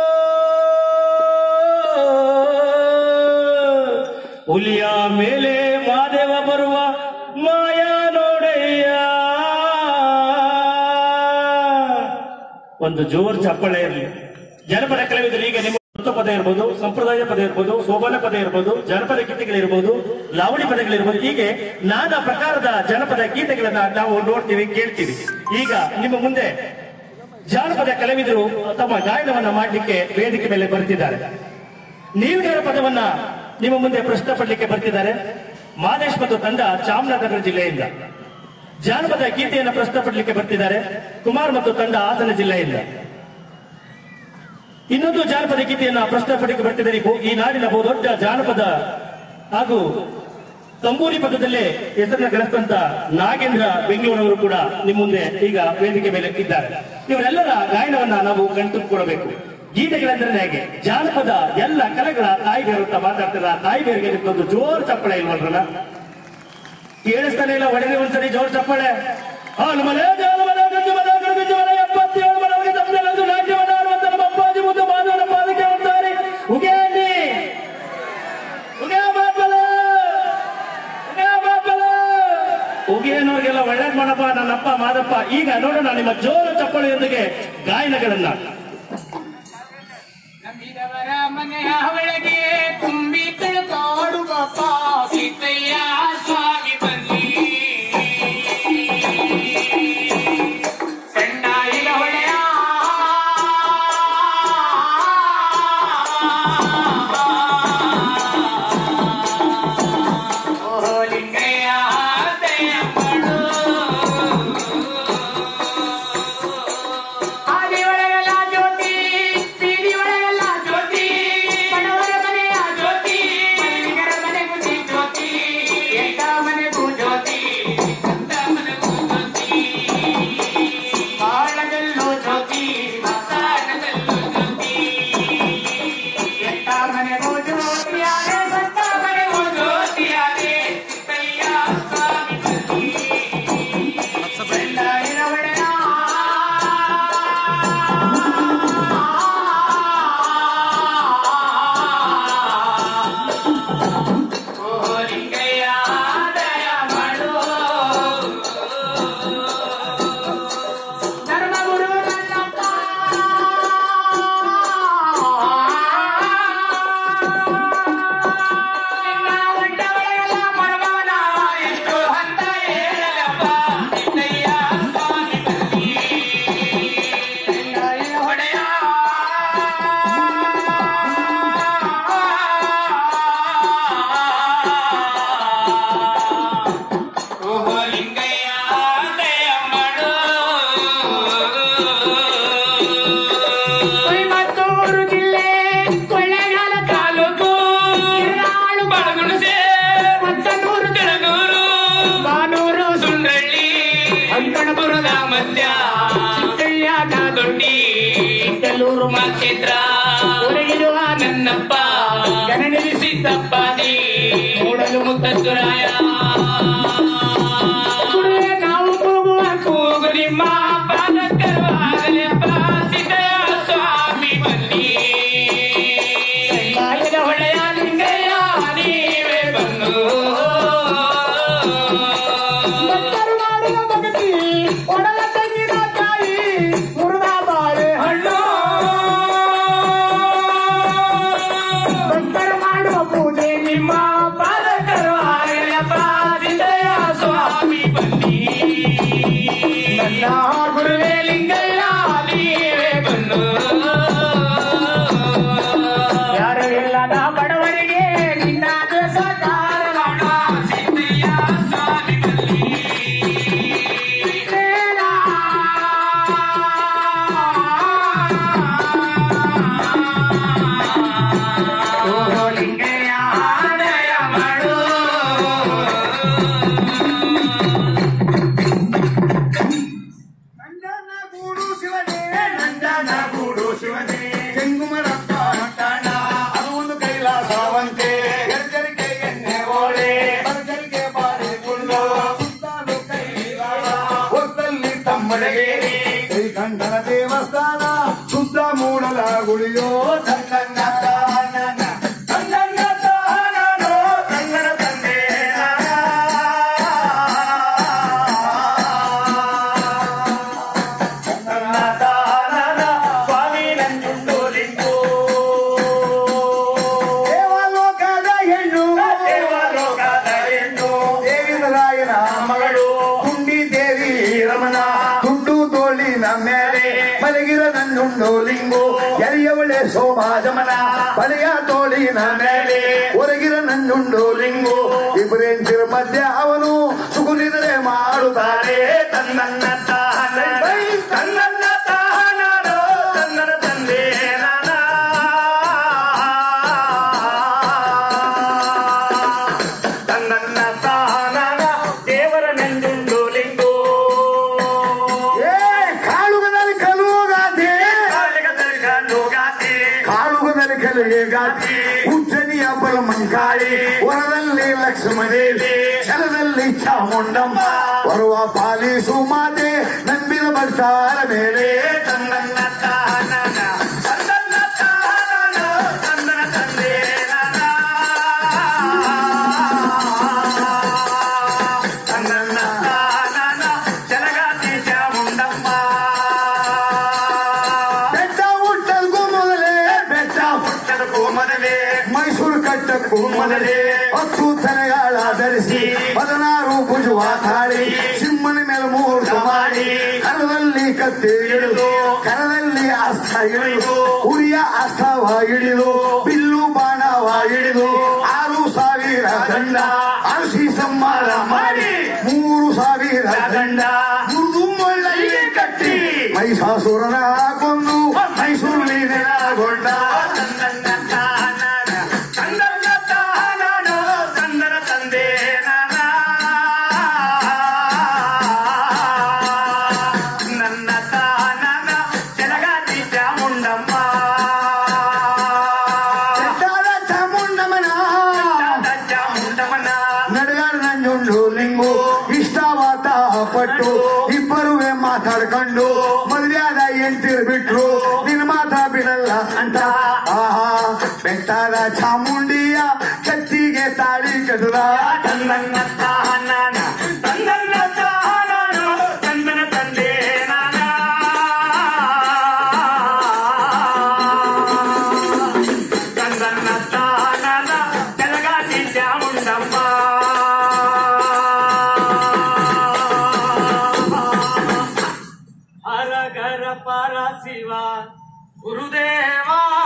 Speaker 1: ಹುಲಿಯ ಮೇಲೆ ಮಾದೇವ ಬರುವ ಮಾಯ ನೋಡಯ್ಯ ಒಂದು ಜೋರ್ ಚಪ್ಪಳೆ ಇರಲಿ ಜನಪದ ಕಲಾವಿದರು ಈಗ ನಿಮ್ಮ ವೃತ್ತ ಪದ ಇರ್ಬೋದು ಸಂಪ್ರದಾಯ ಪದ ಇರ್ಬೋದು ಸೋಬನ ಪದ ಇರ್ಬೋದು ಜನಪದ ಗೀತೆಗಳಿರ್ಬೋದು ಲಾವಣಿ ಪದಗಳಿರ್ಬೋದು ಹೀಗೆ ನಾನಾ ಪ್ರಕಾರದ ಜನಪದ ಗೀತೆಗಳನ್ನ ನಾವು ನೋಡ್ತೀವಿ ಕೇಳ್ತೀವಿ ಈಗ ನಿಮ್ಮ ಮುಂದೆ ಜಾನಪದ ಕಲಾವಿದರು ತಮ್ಮ ಗಾಯನವನ್ನ ಮಾಡಲಿಕ್ಕೆ ವೇದಿಕೆ ಮೇಲೆ ಬರ್ತಿದ್ದಾರೆ ನೀಲಗಾರ ಪದವನ್ನ ನಿಮ್ಮ ಮುಂದೆ ಪ್ರಶ್ನೆ ಪಡಲಿಕ್ಕೆ ಬರ್ತಿದ್ದಾರೆ ಮಾದೇಶ್ ಮತ್ತು ತಂಡ ಚಾಮರಾಜನಗರ ಜಿಲ್ಲೆಯಿಂದ ಜಾನಪದ ಗೀತೆಯನ್ನು ಪ್ರಶ್ನೆ ಪಡಲಿಕ್ಕೆ ಬರ್ತಿದ್ದಾರೆ ಕುಮಾರ್ ಮತ್ತು ತಂಡ ಹಾಸನ ಜಿಲ್ಲೆಯಿಂದ ಇನ್ನೊಂದು ಜಾನಪದ ಗೀತೆಯನ್ನ ಪ್ರಶ್ನೆ ಪಡಲಿಕ್ಕೆ ಬರ್ತಿದ್ದಾರೆ ಈ ಭೂ- ಈ ನಾಡಿನ ಬಹುದೊಡ್ಡ ಜಾನಪದ ಹಾಗೂ ತಂಬೂರಿ ಪದದಲ್ಲೇ ಹೆಸರನ್ನ ಗಳಿಸಿದಂತ ನಾಗೇಂದ್ರ ಬೆಂಗಳೂರವರು ಕೂಡ ನಿಮ್ಮ ಮುಂದೆ ಈಗ ವೇದಿಕೆ ಮೇಲೆ ಇದ್ದಾರೆ ಇವರೆಲ್ಲರ ಗಾಯನವನ್ನ ನಾವು ಕಣ್ತುಕೊಳ್ಳಬೇಕು ಗೀತೆಗಳೆಂದ್ರೆ ಹೇಗೆ ಜಾನಪದ ಎಲ್ಲ ಕಲೆಗಳ ತಾಯಿ ಬೇರು ಅಂತ ಮಾತಾಡ್ತಾರ ತಾಯಿ ಬೇರಿಗೆ ನಿಮ್ಗೊಂದು ಜೋರ್ ಚಪ್ಪಳೆ ಇಲ್ವಲ್ರಲ್ಲ ಕೇಳಿಸ್ತಾನೆ ಇಲ್ಲ ಒಡೆದೆ ಒಂದ್ಸರಿ ಜೋರ್ ಚಪ್ಪಾಳೆ ಹಾಲು ಮಲೆ ಜಾಲು ಮಲೆ ಗಂಜು ಮಲೆ ಗಂಜು ಮಲೆ ಎಪ್ಪತ್ತೇಳು ಮಲವರಿಗೆ ತಪ್ಪದಲ್ಲಂದು ನಾಟ್ಯವನ್ನ ಆಡುವಂತ ನಮ್ಮ ಅಪ್ಪಾಜಿ ಮುದ್ದು ಮಾಧವನ ಪಾದಕ್ಕೆ ಅಂತಾರೆ ಉಗೆ ಅನ್ನಿ ಉಗೆ ಬಾಪಲ ಉಗೆ ಬಾಪಲ ಉಗೆ ಅನ್ನೋರಿಗೆಲ್ಲ ಒಳ್ಳೇದ್ ಮಾಡಪ್ಪ ನನ್ನಪ್ಪ ಮಾದಪ್ಪ ಈಗ ನೋಡೋಣ ನಿಮ್ಮ ಜೋರು ಚಪ್ಪಳೆಯೊಂದಿಗೆ ಗಾಯನಗಳನ್ನ
Speaker 4: ನಂಬಿದವರ ಮನೆಯ ಒಳಗೆ ತುಂಬಿ ತಿಳ್ಕಾಡುವ ಸೀತಯ್ಯ ಸ್ವಾಮಿ ಬನ್ನಿ ಸಣ್ಣಾಯಿಲ ಹೊಳೆಯ ಓ ಲಿಂಗಯ್ಯ ದಯಮಾಡು ಆದಿ ಒಳಗೆಲ್ಲ ಜ್ಯೋತಿ ಬೀದಿ ಒಳಗೆಲ್ಲ ಜ್ಯೋತಿ ಬಡವರ ಮನೆಯ ಜ್ಯೋತಿ ಮನೆಗರ ಮನೆಗೂ ಜ್ಯೋತಿ ಎಂತ ಮನೆಗೂ ಜ್ಯೋತಿ ಎಂತ ಮನೆಗೂ ಜ್ಯೋತಿ ಬಾಳದಲ್ಲೂ ಜ್ಯೋತಿ ಮಸಾಣದಲ್ಲೂ ಜ್ಯೋತಿ ಎಂತ ಮನೆಗೂ ಜ್ಯೋತಿಯಾದೆ ಸತ್ತ ಮನೆಗೂ ಜ್ಯೋತಿಯಾದೆ ಸಿದ್ದಯ್ಯ ಸ್ವಾಮಿ ಬನ್ನಿ ಬೆಳ್ಳಾಯಿನ ಒಡೆಯ ಓ ಲಿಂಗಯ್ಯ ದಯ ಮಾಡು ಧರ್ಮಗುರು ನನ್ನಪ್ಪ ನಿನ್ನ ಒಡ್ಡವಳೆಲ್ಲ ಮರಮವನ ಎಷ್ಟು ಹಂತ ಹೇಳಲಪ್ಪ ನಿನ್ನಯ್ಯ ಸ್ವಾಮಿ ಬನ್ನಿ ನಿನ್ನಯ್ಯ ಹೊಡೆಯ ಓಹೋ ಲಿಂಗಯ್ಯ ದಯ ಮಾಡು ಕೊಯಮತ್ತೂರು ಜಿಲ್ಲೆ ಕೊಳ್ಳೇಗಾಲ ತಾಲೂಕು ಇರ್ನಾಳು ಬಳಗುಣಸೆ ಮತ್ತನೂರು ತೆಳಗೂರು ಬಾನೂರು ಸುಂಡ್ರಳ್ಳಿ ಅಂಕಣಪುರದ ಮಧ್ಯ ಚಿಕ್ಕಳ್ಯಾಗ ದೊಡ್ಡಿ ಇಟ್ಟಲೂರು ಮಾಕ್ಷೇತ್ರ ಹೊರಗಿರುವ ನನ್ನಪ್ಪ ಗಣನಿಸಿದ್ದಪ್ಪಾದಿ ನೋಡಲು ಮುತ್ತುರಾಯ ಗುರುವೇ ನಾವು ಕೂಗುವ ಕೂಗು ನಿಮ್ಮ ಪಾದಕರವಾಗಲೆಪ್ಪ ಸಿದ್ದಯ್ಯ ಸ್ವಾಮಿ ಬನ್ನಿ ಬಾಯಿದ ಹೊಳೆಯ ಲಿಂಗಯ್ಯ ನೀವೇ ಬಂದು ಭಕ್ತರು ಮಾಡುವ ಭಕ್ತಿ ಒಡಲ ತಂಗಿದ ತಾಯಿ ಮುರುದ ಬಾಳೆ ಹಣ್ಣು ಭಕ್ತರು ಮಾಡುವ ಪೂಜೆ ನಿಮ್ಮ ಪಾದಕರವಾಗಲೆಪ್ಪ ಸಿದ್ದಯ್ಯ ಸ್ವಾಮಿ ಬನ್ನಿ ನನ್ನ ಗುರುವೇ ಲಿಂಗಯ್ಯ ನೀವೇ ಬಂದು ಯಾರು ಇಲ್ಲದ ಬಡವರಿಗೆ ನಿನ್ನ ಸಕಾರ ಮಾಡ ಸಿದ್ದಯ್ಯ ಸ್ವಾಮಿ ಬನ್ನಿ
Speaker 5: ಮಡಗೇರಿ ಶ್ರೀಕಂಠನ ದೇವಸ್ಥಾನ ಶುದ್ಧ ಮೂಡಲ ಗುಡಿಯೋ ತನ್ನ ತನ್ನ ತಾನೋ ತನ್ನನ ತಂದೆ ತನ್ನ ತಾನನ ಸ್ವಾಮಿ ನಂಜುಂಡೋಲಿಂಗೋ ದೇವಲೋಕದ ಹೆಣ್ಣು ದೇವಲೋಕದ ಹೆಣ್ಣು ದೇವಿರಾಯನ ಮಗಳು ಕುಂಡಿ ದೇವಿ ರಮಣ ದುಡ್ಡು ತೋಳಿನ ಮೇಲೆ ಮಲಗಿರ ನಂಜುಂಡು ಲಿಂಗು ಎರಿಯವಳೆ ಸೋಮಾಜಮನ ಬಲೆಯ ತೋಳಿನ ಮೇಲೆ ಹೊರಗಿರ ನಂಜುಂಡು ಲಿಂಗು ಇಬ್ಬರೇಂತಿರ ಮಧ್ಯ ಅವನು ಸುಗುಲಿದರೆ ಮಾಡುತ್ತಾರೆ ತನ್ನನ್ನ ತಾನ ತನ್ನನ್ನ ತಾನೋ ತನ್ನನ ತಂದೆ ತನ್ನನ್ನ ತಾನನ ದೇವರ ನೆಂದುಂಡು ಲಿಂಗೋ ಏ ಕಾಳುಗದಲ್ಲಿ ಕಲುಗಾತಿ ಕಾಳುಗದಲ್ಲಿ ಕಲುಗಾತಿ ಕಾಳುಗದಲ್ಲಿ ಕಲುಗಾತಿ ಉಜ್ಜನಿಯ ಬಲಮಂಕಾಳಿ ಹೊರದಲ್ಲಿ ಲಕ್ಷ್ಮದೇವಿ ಛಲದಲ್ಲಿ ಚಾಮುಂಡಮ್ಮ ಬರುವ ಪಾಲಿಸು ಮಾತೆ ನಂಬಿದ ಭಕ್ತಾರ ಮೇಲೆ ತನ್ನನ್ನ ತಾನನ ತನ್ನನ್ನ ತಾನನ ತನ್ನನ ತಂದೆ ತನ್ನನ್ನ ತಾನನ ಜಲಗಾತಿ ಚಾಮುಂಡಮ್ಮ ಬೆಟ್ಟ ಹುಟ್ಟದಕ್ಕೂ ಮೊದಲೇ ಬೆಟ್ಟ ಹುಟ್ಟದಕ್ಕೂ ಮೊದಲೇ ಮೈಸೂರು ಕಟ್ಟಕ್ಕೂ ಮೊದಲೇ ಹತ್ತು ತಲೆಗಾಳ ಧರಿಸಿ ಹದಿನಾರು ಭುಜುವ ತಾಳಿ ಸಿಂಹನ ಮೇಲೆ ಮೂರ್ತ ಮಾಡಿ ಕರದಲ್ಲಿ ಕತ್ತಿ ಹಿಡಿದು ಕರದಲ್ಲಿ ಅಸ್ತ್ರ ಹಿಡಿದು ಉರಿಯ ಅಸ್ತ್ರವ ಹಿಡಿದು ಬಿಲ್ಲು ಬಾಣವ ಹಿಡಿದು ಆರು ಸಾವಿರ ದಂಡ ಅರಸಿ ಸಂಹಾರ ಮಾಡಿ ಮೂರು ಸಾವಿರ ದಂಡ ಮುರಿದು ಮುಳ್ಳಲ್ಲಿ ಕಟ್ಟಿ ಮೈಸಾಸುರನ ಕೊಂದು ಮೈಸೂರಿನ ನೆಲಗೊಂಡ ತನ್ನನ್ನ ತಾನನ, ತನ್ನನ್ನ ತಾನನ, ತನ್ನನ ತಂದೆ ನಾನ. ನನ್ನ ತಾನನ ಜಲಗಾತಿ ಚಾಮುಂಡಮ್ಮ ಬೆಟ್ಟದ ಚಾಮುಂಡಮ್ಮನ ಚಾಮುಂಡಮ್ಮನ ನಡಗಾಡ ನಂಜುಂಡು ಲಿಂಗು ಇಷ್ಟವಾತ ಪಟ್ಟು ಇಬ್ಬರುವೆ ಮಾತಾಡ್ಕೊಂಡು ಮದುವೆಯಾದ ಎಂಟಿರ್ ಬಿಟ್ರು ನಿನ್ನ ಮಾತ ಬಿಡಲ್ಲ ಅಂತ ಆಹಾ ಬೆಟ್ಟದ ಚಾಮುಂಡಿಯ ಕತ್ತಿಗೆ ತಾಳಿ ಕಟ್ಟದ ತನ್ನನ್ನ ತಾನನ ತನ್ನನ್ನ ತಾನನ ತನ್ನನ ತಂದೆ ತನ್ನನ್ನ ತಾನನ ತೆಲಗಾಟಿ ಚಾಮುಂಡಮ್ಮ ಹರಗರ ಪರ ಶಿವ ಗುರುದೇವ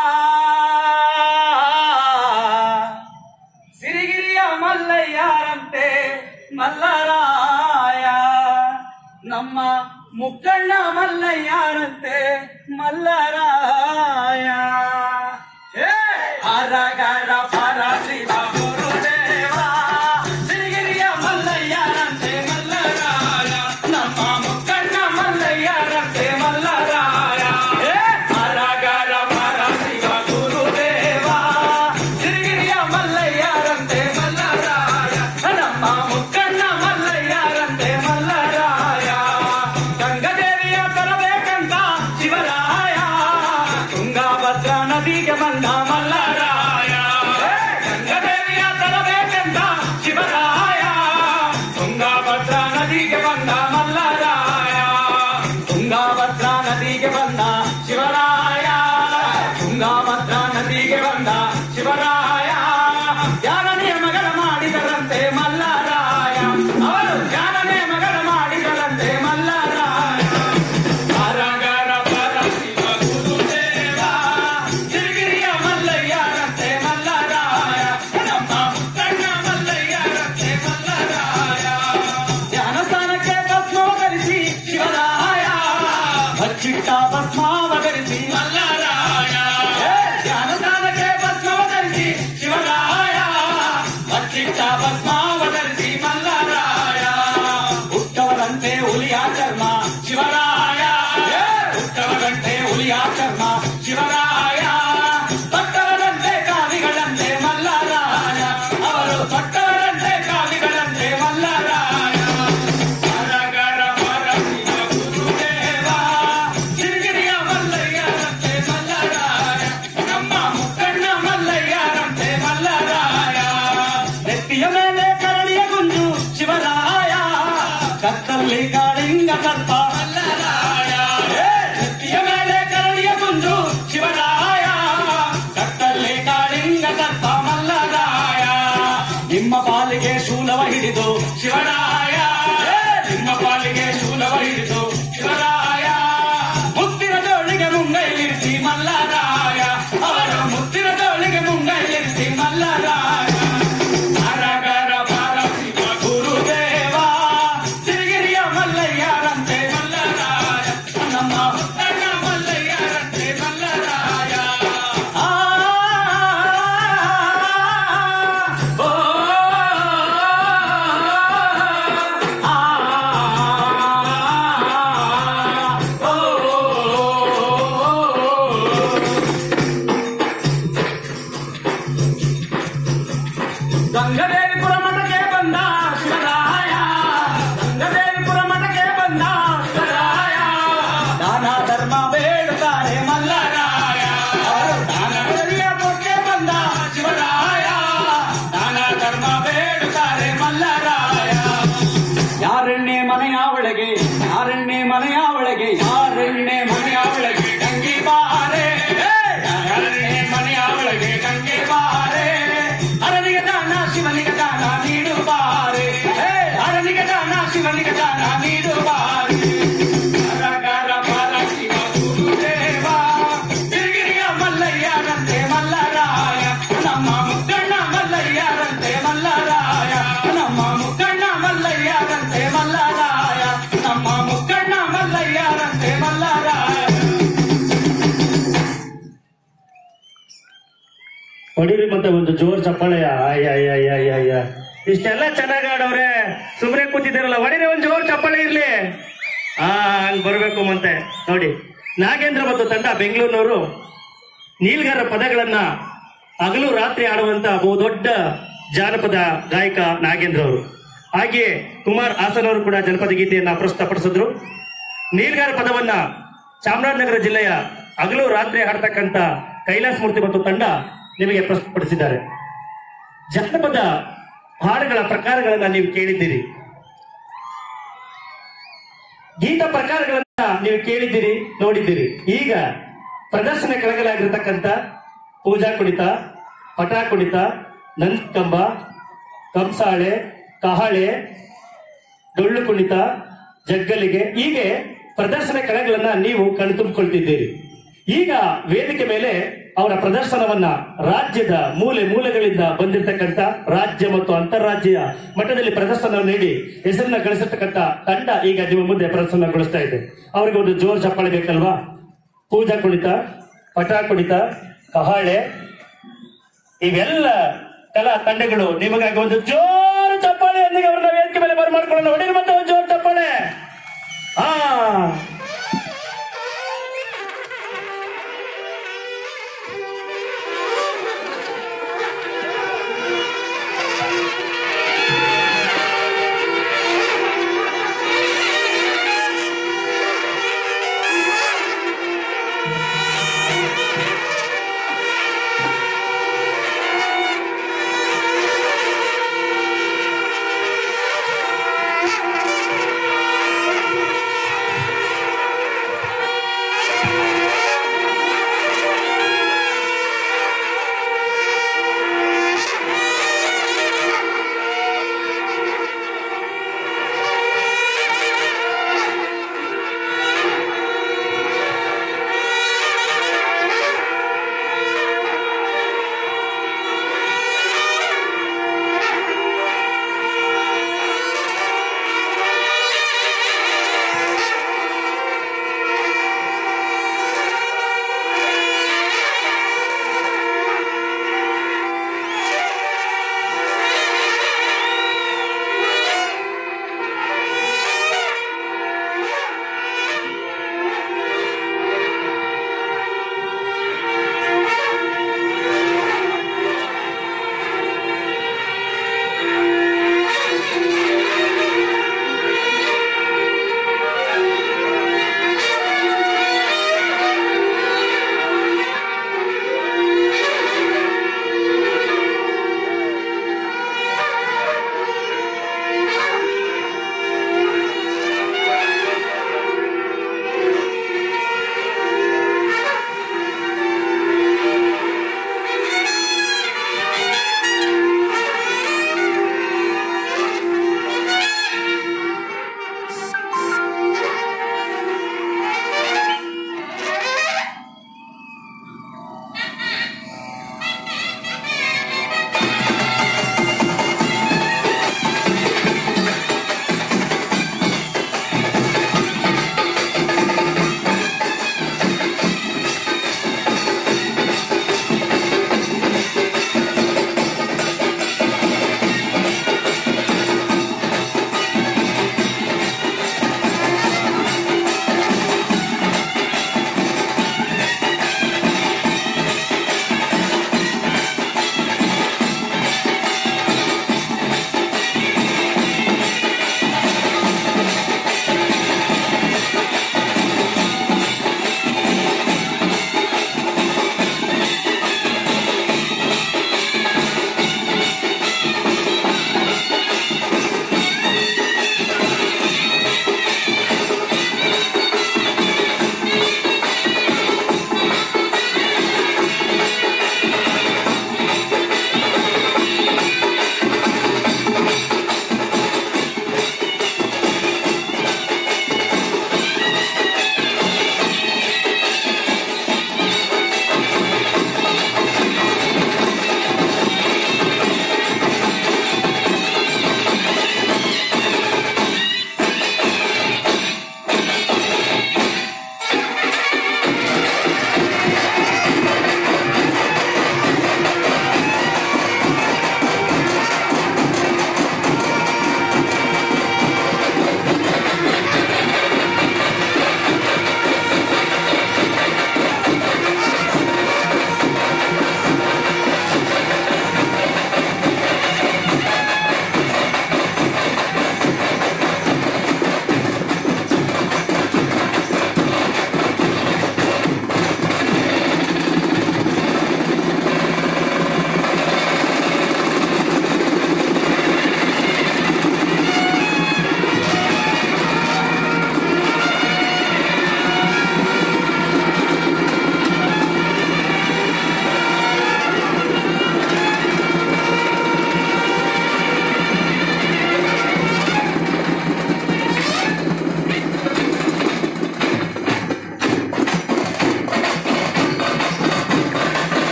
Speaker 5: ಸಿರಿಗಿರಿಯ ಮಲ್ಲಯ್ಯರಂತೆ ಮಲ್ಲರಾಯ ನಮ್ಮ ಮುಕ್ಕಣ್ಣ ಮಲ್ಲಯ್ಯರಂತೆ ಮಲ್ಲರಾಯ ಹೇ ಹರಗರ ಪರ ಶಿವ ಗುರುದೇವ ಸಿರಿಗಿರಿಯ ಮಲ್ಲಯ್ಯರಂತೆ ಮಲ್ಲರಾಯ ನಮ್ಮ ಮುಕ್ಕಣ್ಣ ಮಲ್ಲಯ್ಯರಂತೆ ಮಲ್ಲರಾಯ ಹೇ ಹರಗರ ಪರ ಶಿವ ಗುರುದೇವ ಸಿರಿಗಿರಿಯ ಮಲ್ಲಯ್ಯರಂತೆ ಮಲ್ಲರಾಯ ನಮ್ಮ ಮುಕ್ಕಣ್ಣ ಮಲ್ಲಯ್ಯರಂತೆ ಮಲ್ಲರಾಯ ಗಂಗದೇವಿಯ ತರಬೇಕಂತ ಶಿವರಾಯ ತುಂಗಾಭದ್ರಾ ನದಿಗೆ ಬಂದ ಮಲ್ಲರಾಯ ಗಂಗದೇವಿಯ ತರಬೇಕಂತ ಶಿವರಾಯ ತುಂಗಾಭದ್ರಾ ನದಿಗೆ ಬಂದ ಮಲ್ಲರಾಯ ತುಂಗಾಭದ್ರಾ ನದಿಗೆ ಬಂದ ಶಿವರಾಯ ತುಂಗಾಭದ್ರಾ ನದಿಗೆ ಬಂದ ಶಿವರಾಯ ಧ್ಯಾನ ನಿಯಮಗಳ ಮಾಡಿದರಂತೆ ಮಲ್ಲರಾಯ ಅವರು ಧ್ಯಾನ ನಿಯಮಗಳ ಮಾಡಿದರಂತೆ ಮಲ್ಲರಾಯ ಹರಗರ ಪರ ಶಿವ ಗುರುದೇವ ಸಿರಿಗಿರಿಯ ಮಲ್ಲಯ್ಯರಂತೆ ಮಲ್ಲರಾಯ ನಮ್ಮ ಮುಕ್ಕಣ್ಣ ಮಲ್ಲಯ್ಯರಂತೆ ಮಲ್ಲರಾಯ ಧ್ಯಾನ ಸ್ಥಾನಕ್ಕೆ ಭಸ್ಮವ ಧರಿಸಿ ಶಿವರಾಯ ಹಚ್ಚಿಟ್ಟ ಭಸ್ಮಾವ ಧರಿಸಿ ಮಲ್ಲರಾಯ ಧ್ಯಾನ ಸ್ಥಾನಕ್ಕೆ ಭಸ್ಮವ ಧರಿಸಿ ಶಿವರಾಯ ಹಚ್ಚಿಟ್ಟ ಭಸ್ಮಾವ ಧರಿಸಿ ಮಲ್ಲರಾಯ ಹುಟ್ಟವರಂತೆ ಹುಲಿಯ ಚರ್ಮ ಶಿವರಾಯ ಹುಟ್ಟವರಂತೆ ಹುಲಿಯ ಚರ್ಮ ಶಿವರಾಯ ಭಕ್ತವರಂತೆ ಕಾವಿಗಳಂತೆ ಮಲ್ಲರಾಯ ಅವರು ಭಕ್ತವರಂತೆ ಕಾವಿಗಳಂತೆ ಮಲ್ಲರಾಯ ಹರಗರ ಪರ ಶಿವ ಯಾರೆಣ್ಣೆ ಮನೆಯ ಒಳಗೆ ಯಾರೆಣ್ಣೆ ಮನೆಯ ಒಳಗೆ ಗಂಗೆ ಬಾರೆ ಯಾರೆಣ್ಣೆ ಮನೆಯ ಒಳಗೆ ಗಂಗೆ ಬಾರೆ ಹರನಿಗೆ ದಾನ ಶಿವನಿಗೆ ದಾನ ನೀಡು ಬಾರೆ ಹೇ, ಹರನಿಗೆ ದಾನ ಶಿವನಿಗೆ ದಾನ ನೀಡು ಬಾರೆ ಹರಗರ ಪರ ಶಿವ ಗುರುದೇವ ತಿರುಗಿರಿಯ ಮಲ್ಲಯ್ಯರಂತೆ ಮಲ್ಲರಾಯ ನಮ್ಮ ಮುದ್ದಣ್ಣ ಮಲ್ಲಯ್ಯರಂತೆ ಮಲ್ಲರಾಯ ನಮ್ಮ ಮುದ್ದಣ್ಣ ಮಲ್ಲಯ್ಯರಂತೆ ಮಲ್ಲರಾಯ ನಮ್ಮ ಮುದ್ದಣ್ಣ ಮಲ್ಲಯ್ಯರಂತೆ ಮಲ್ಲರಾಯ
Speaker 1: ಹೊಡಿರಿ ಮತ್ತೆ ಒಂದು ಜೋರ್ ಚಪ್ಪಾಳೆಯ ಅಯ್ಯ ಅಯ್ಯ ಅಯ್ಯ ಅಯ್ಯ ಅಯ್ಯ ಇಷ್ಟೆಲ್ಲ ಚೆನ್ನಾಗಿ ಆಡವ್ರೆ ಸುಮ್ನೆ ಕೂತಿದ್ದೀರಲ್ಲ ಹೊಡಿರಿ ಒಂದು ಜೋರ್ ಚಪ್ಪಾಳೆ ಇರ್ಲಿ ಆ ಹಂಗ್ ಬರ್ಬೇಕು ಮತ್ತೆ ನೋಡಿ ನಾಗೇಂದ್ರ ಮತ್ತು ತಂಡ ಬೆಂಗಳೂರಿನವರು ನೀಲ್ಗಾರ ಪದಗಳನ್ನ ಹಗಲು ರಾತ್ರಿ ಆಡುವಂತ ಬಹುದೊಡ್ಡ ಜಾನಪದ ಗಾಯಕ ನಾಗೇಂದ್ರ ಅವರು ಹಾಗೆಯೇ ಕುಮಾರ್ ಹಾಸನ್ ಅವರು ಕೂಡ ಜನಪದ ಗೀತೆಯನ್ನ ಪ್ರಸ್ತುತಪಡಿಸಿದ್ರು ನೀಲ್ಗಾರ ಪದವನ್ನ ಚಾಮರಾಜನಗರ ಜಿಲ್ಲೆಯ ಹಗಲು ರಾತ್ರಿ ಹಾಡ್ತಕ್ಕಂತ ಕೈಲಾಸ ಮೂರ್ತಿ ಮತ್ತು ತಂಡ ನಿಮಗೆ ಪ್ರಸ್ತುತಪಡಿಸಿದ್ದಾರೆ ಜಾನಪದ ಹಾಡುಗಳ ಪ್ರಕಾರಗಳನ್ನ ನೀವು ಕೇಳಿದ್ದೀರಿ ಗೀತ ಪ್ರಕಾರಗಳನ್ನ ನೀವು ಕೇಳಿದ್ದೀರಿ ನೋಡಿದ್ದೀರಿ ಈಗ ಪ್ರದರ್ಶನ ಕೆಳಗಲಾಗಿರ್ತಕ್ಕಂಥ ಪೂಜಾ ಕುಣಿತ ಪಟ ಕುಣಿತ ನಂದ್ಕಂಬ ಕಂಸಾಳೆ ಕಹಳೆ ಡೊಳ್ಳು ಕುಣಿತ ಜಗ್ಗಲಿಗೆ ಹೀಗೆ ಪ್ರದರ್ಶನ ಕಲೆಗಳನ್ನ ನೀವು ಕಣ್ತುಂಬಿಕೊಳ್ತಿದ್ದೀರಿ ಈಗ ವೇದಿಕೆ ಮೇಲೆ ಅವರ ಪ್ರದರ್ಶನವನ್ನ ರಾಜ್ಯದ ಮೂಲೆ ಮೂಲೆಗಳಿಂದ ಬಂದಿರತಕ್ಕಂತ ರಾಜ್ಯ ಮತ್ತು ಅಂತಾರಾಜ್ಯ ಮಟ್ಟದಲ್ಲಿ ಪ್ರದರ್ಶನ ನೀಡಿ ಹೆಸರನ್ನ ಗಳಿಸಿರ್ತಕ್ಕಂಥ ತಂಡ ಈಗ ನಿಮ್ಮ ಮುಂದೆ ಪ್ರದರ್ಶನಗೊಳಿಸ್ತಾ ಇದೆ ಅವರಿಗೆ ಒಂದು ಜೋರ್ ಚಪ್ಪಾಳೆ ಬೇಕಲ್ವಾ ಪೂಜಾ ಕುಣಿತ ಪಟ ಕುಣಿತ ಕಹಾಳೆ ಇವೆಲ್ಲ ಕಲಾ ತಂಡಗಳು ನಿಮಗಾಗಿ ಒಂದು ಜೋರು ಚಪ್ಪಾಳೆಯೊಂದಿಗೆ ಅವರನ್ನ ವೇದಿಕೆ ಮೇಲೆ ಬರಮಾಡ್ಕೊಳ್ಳೋಣ ಹೊಡಿರಿ ಮತ್ತೆ ಒಂದು ಜೋರು ಚಪ್ಪಾಳೆ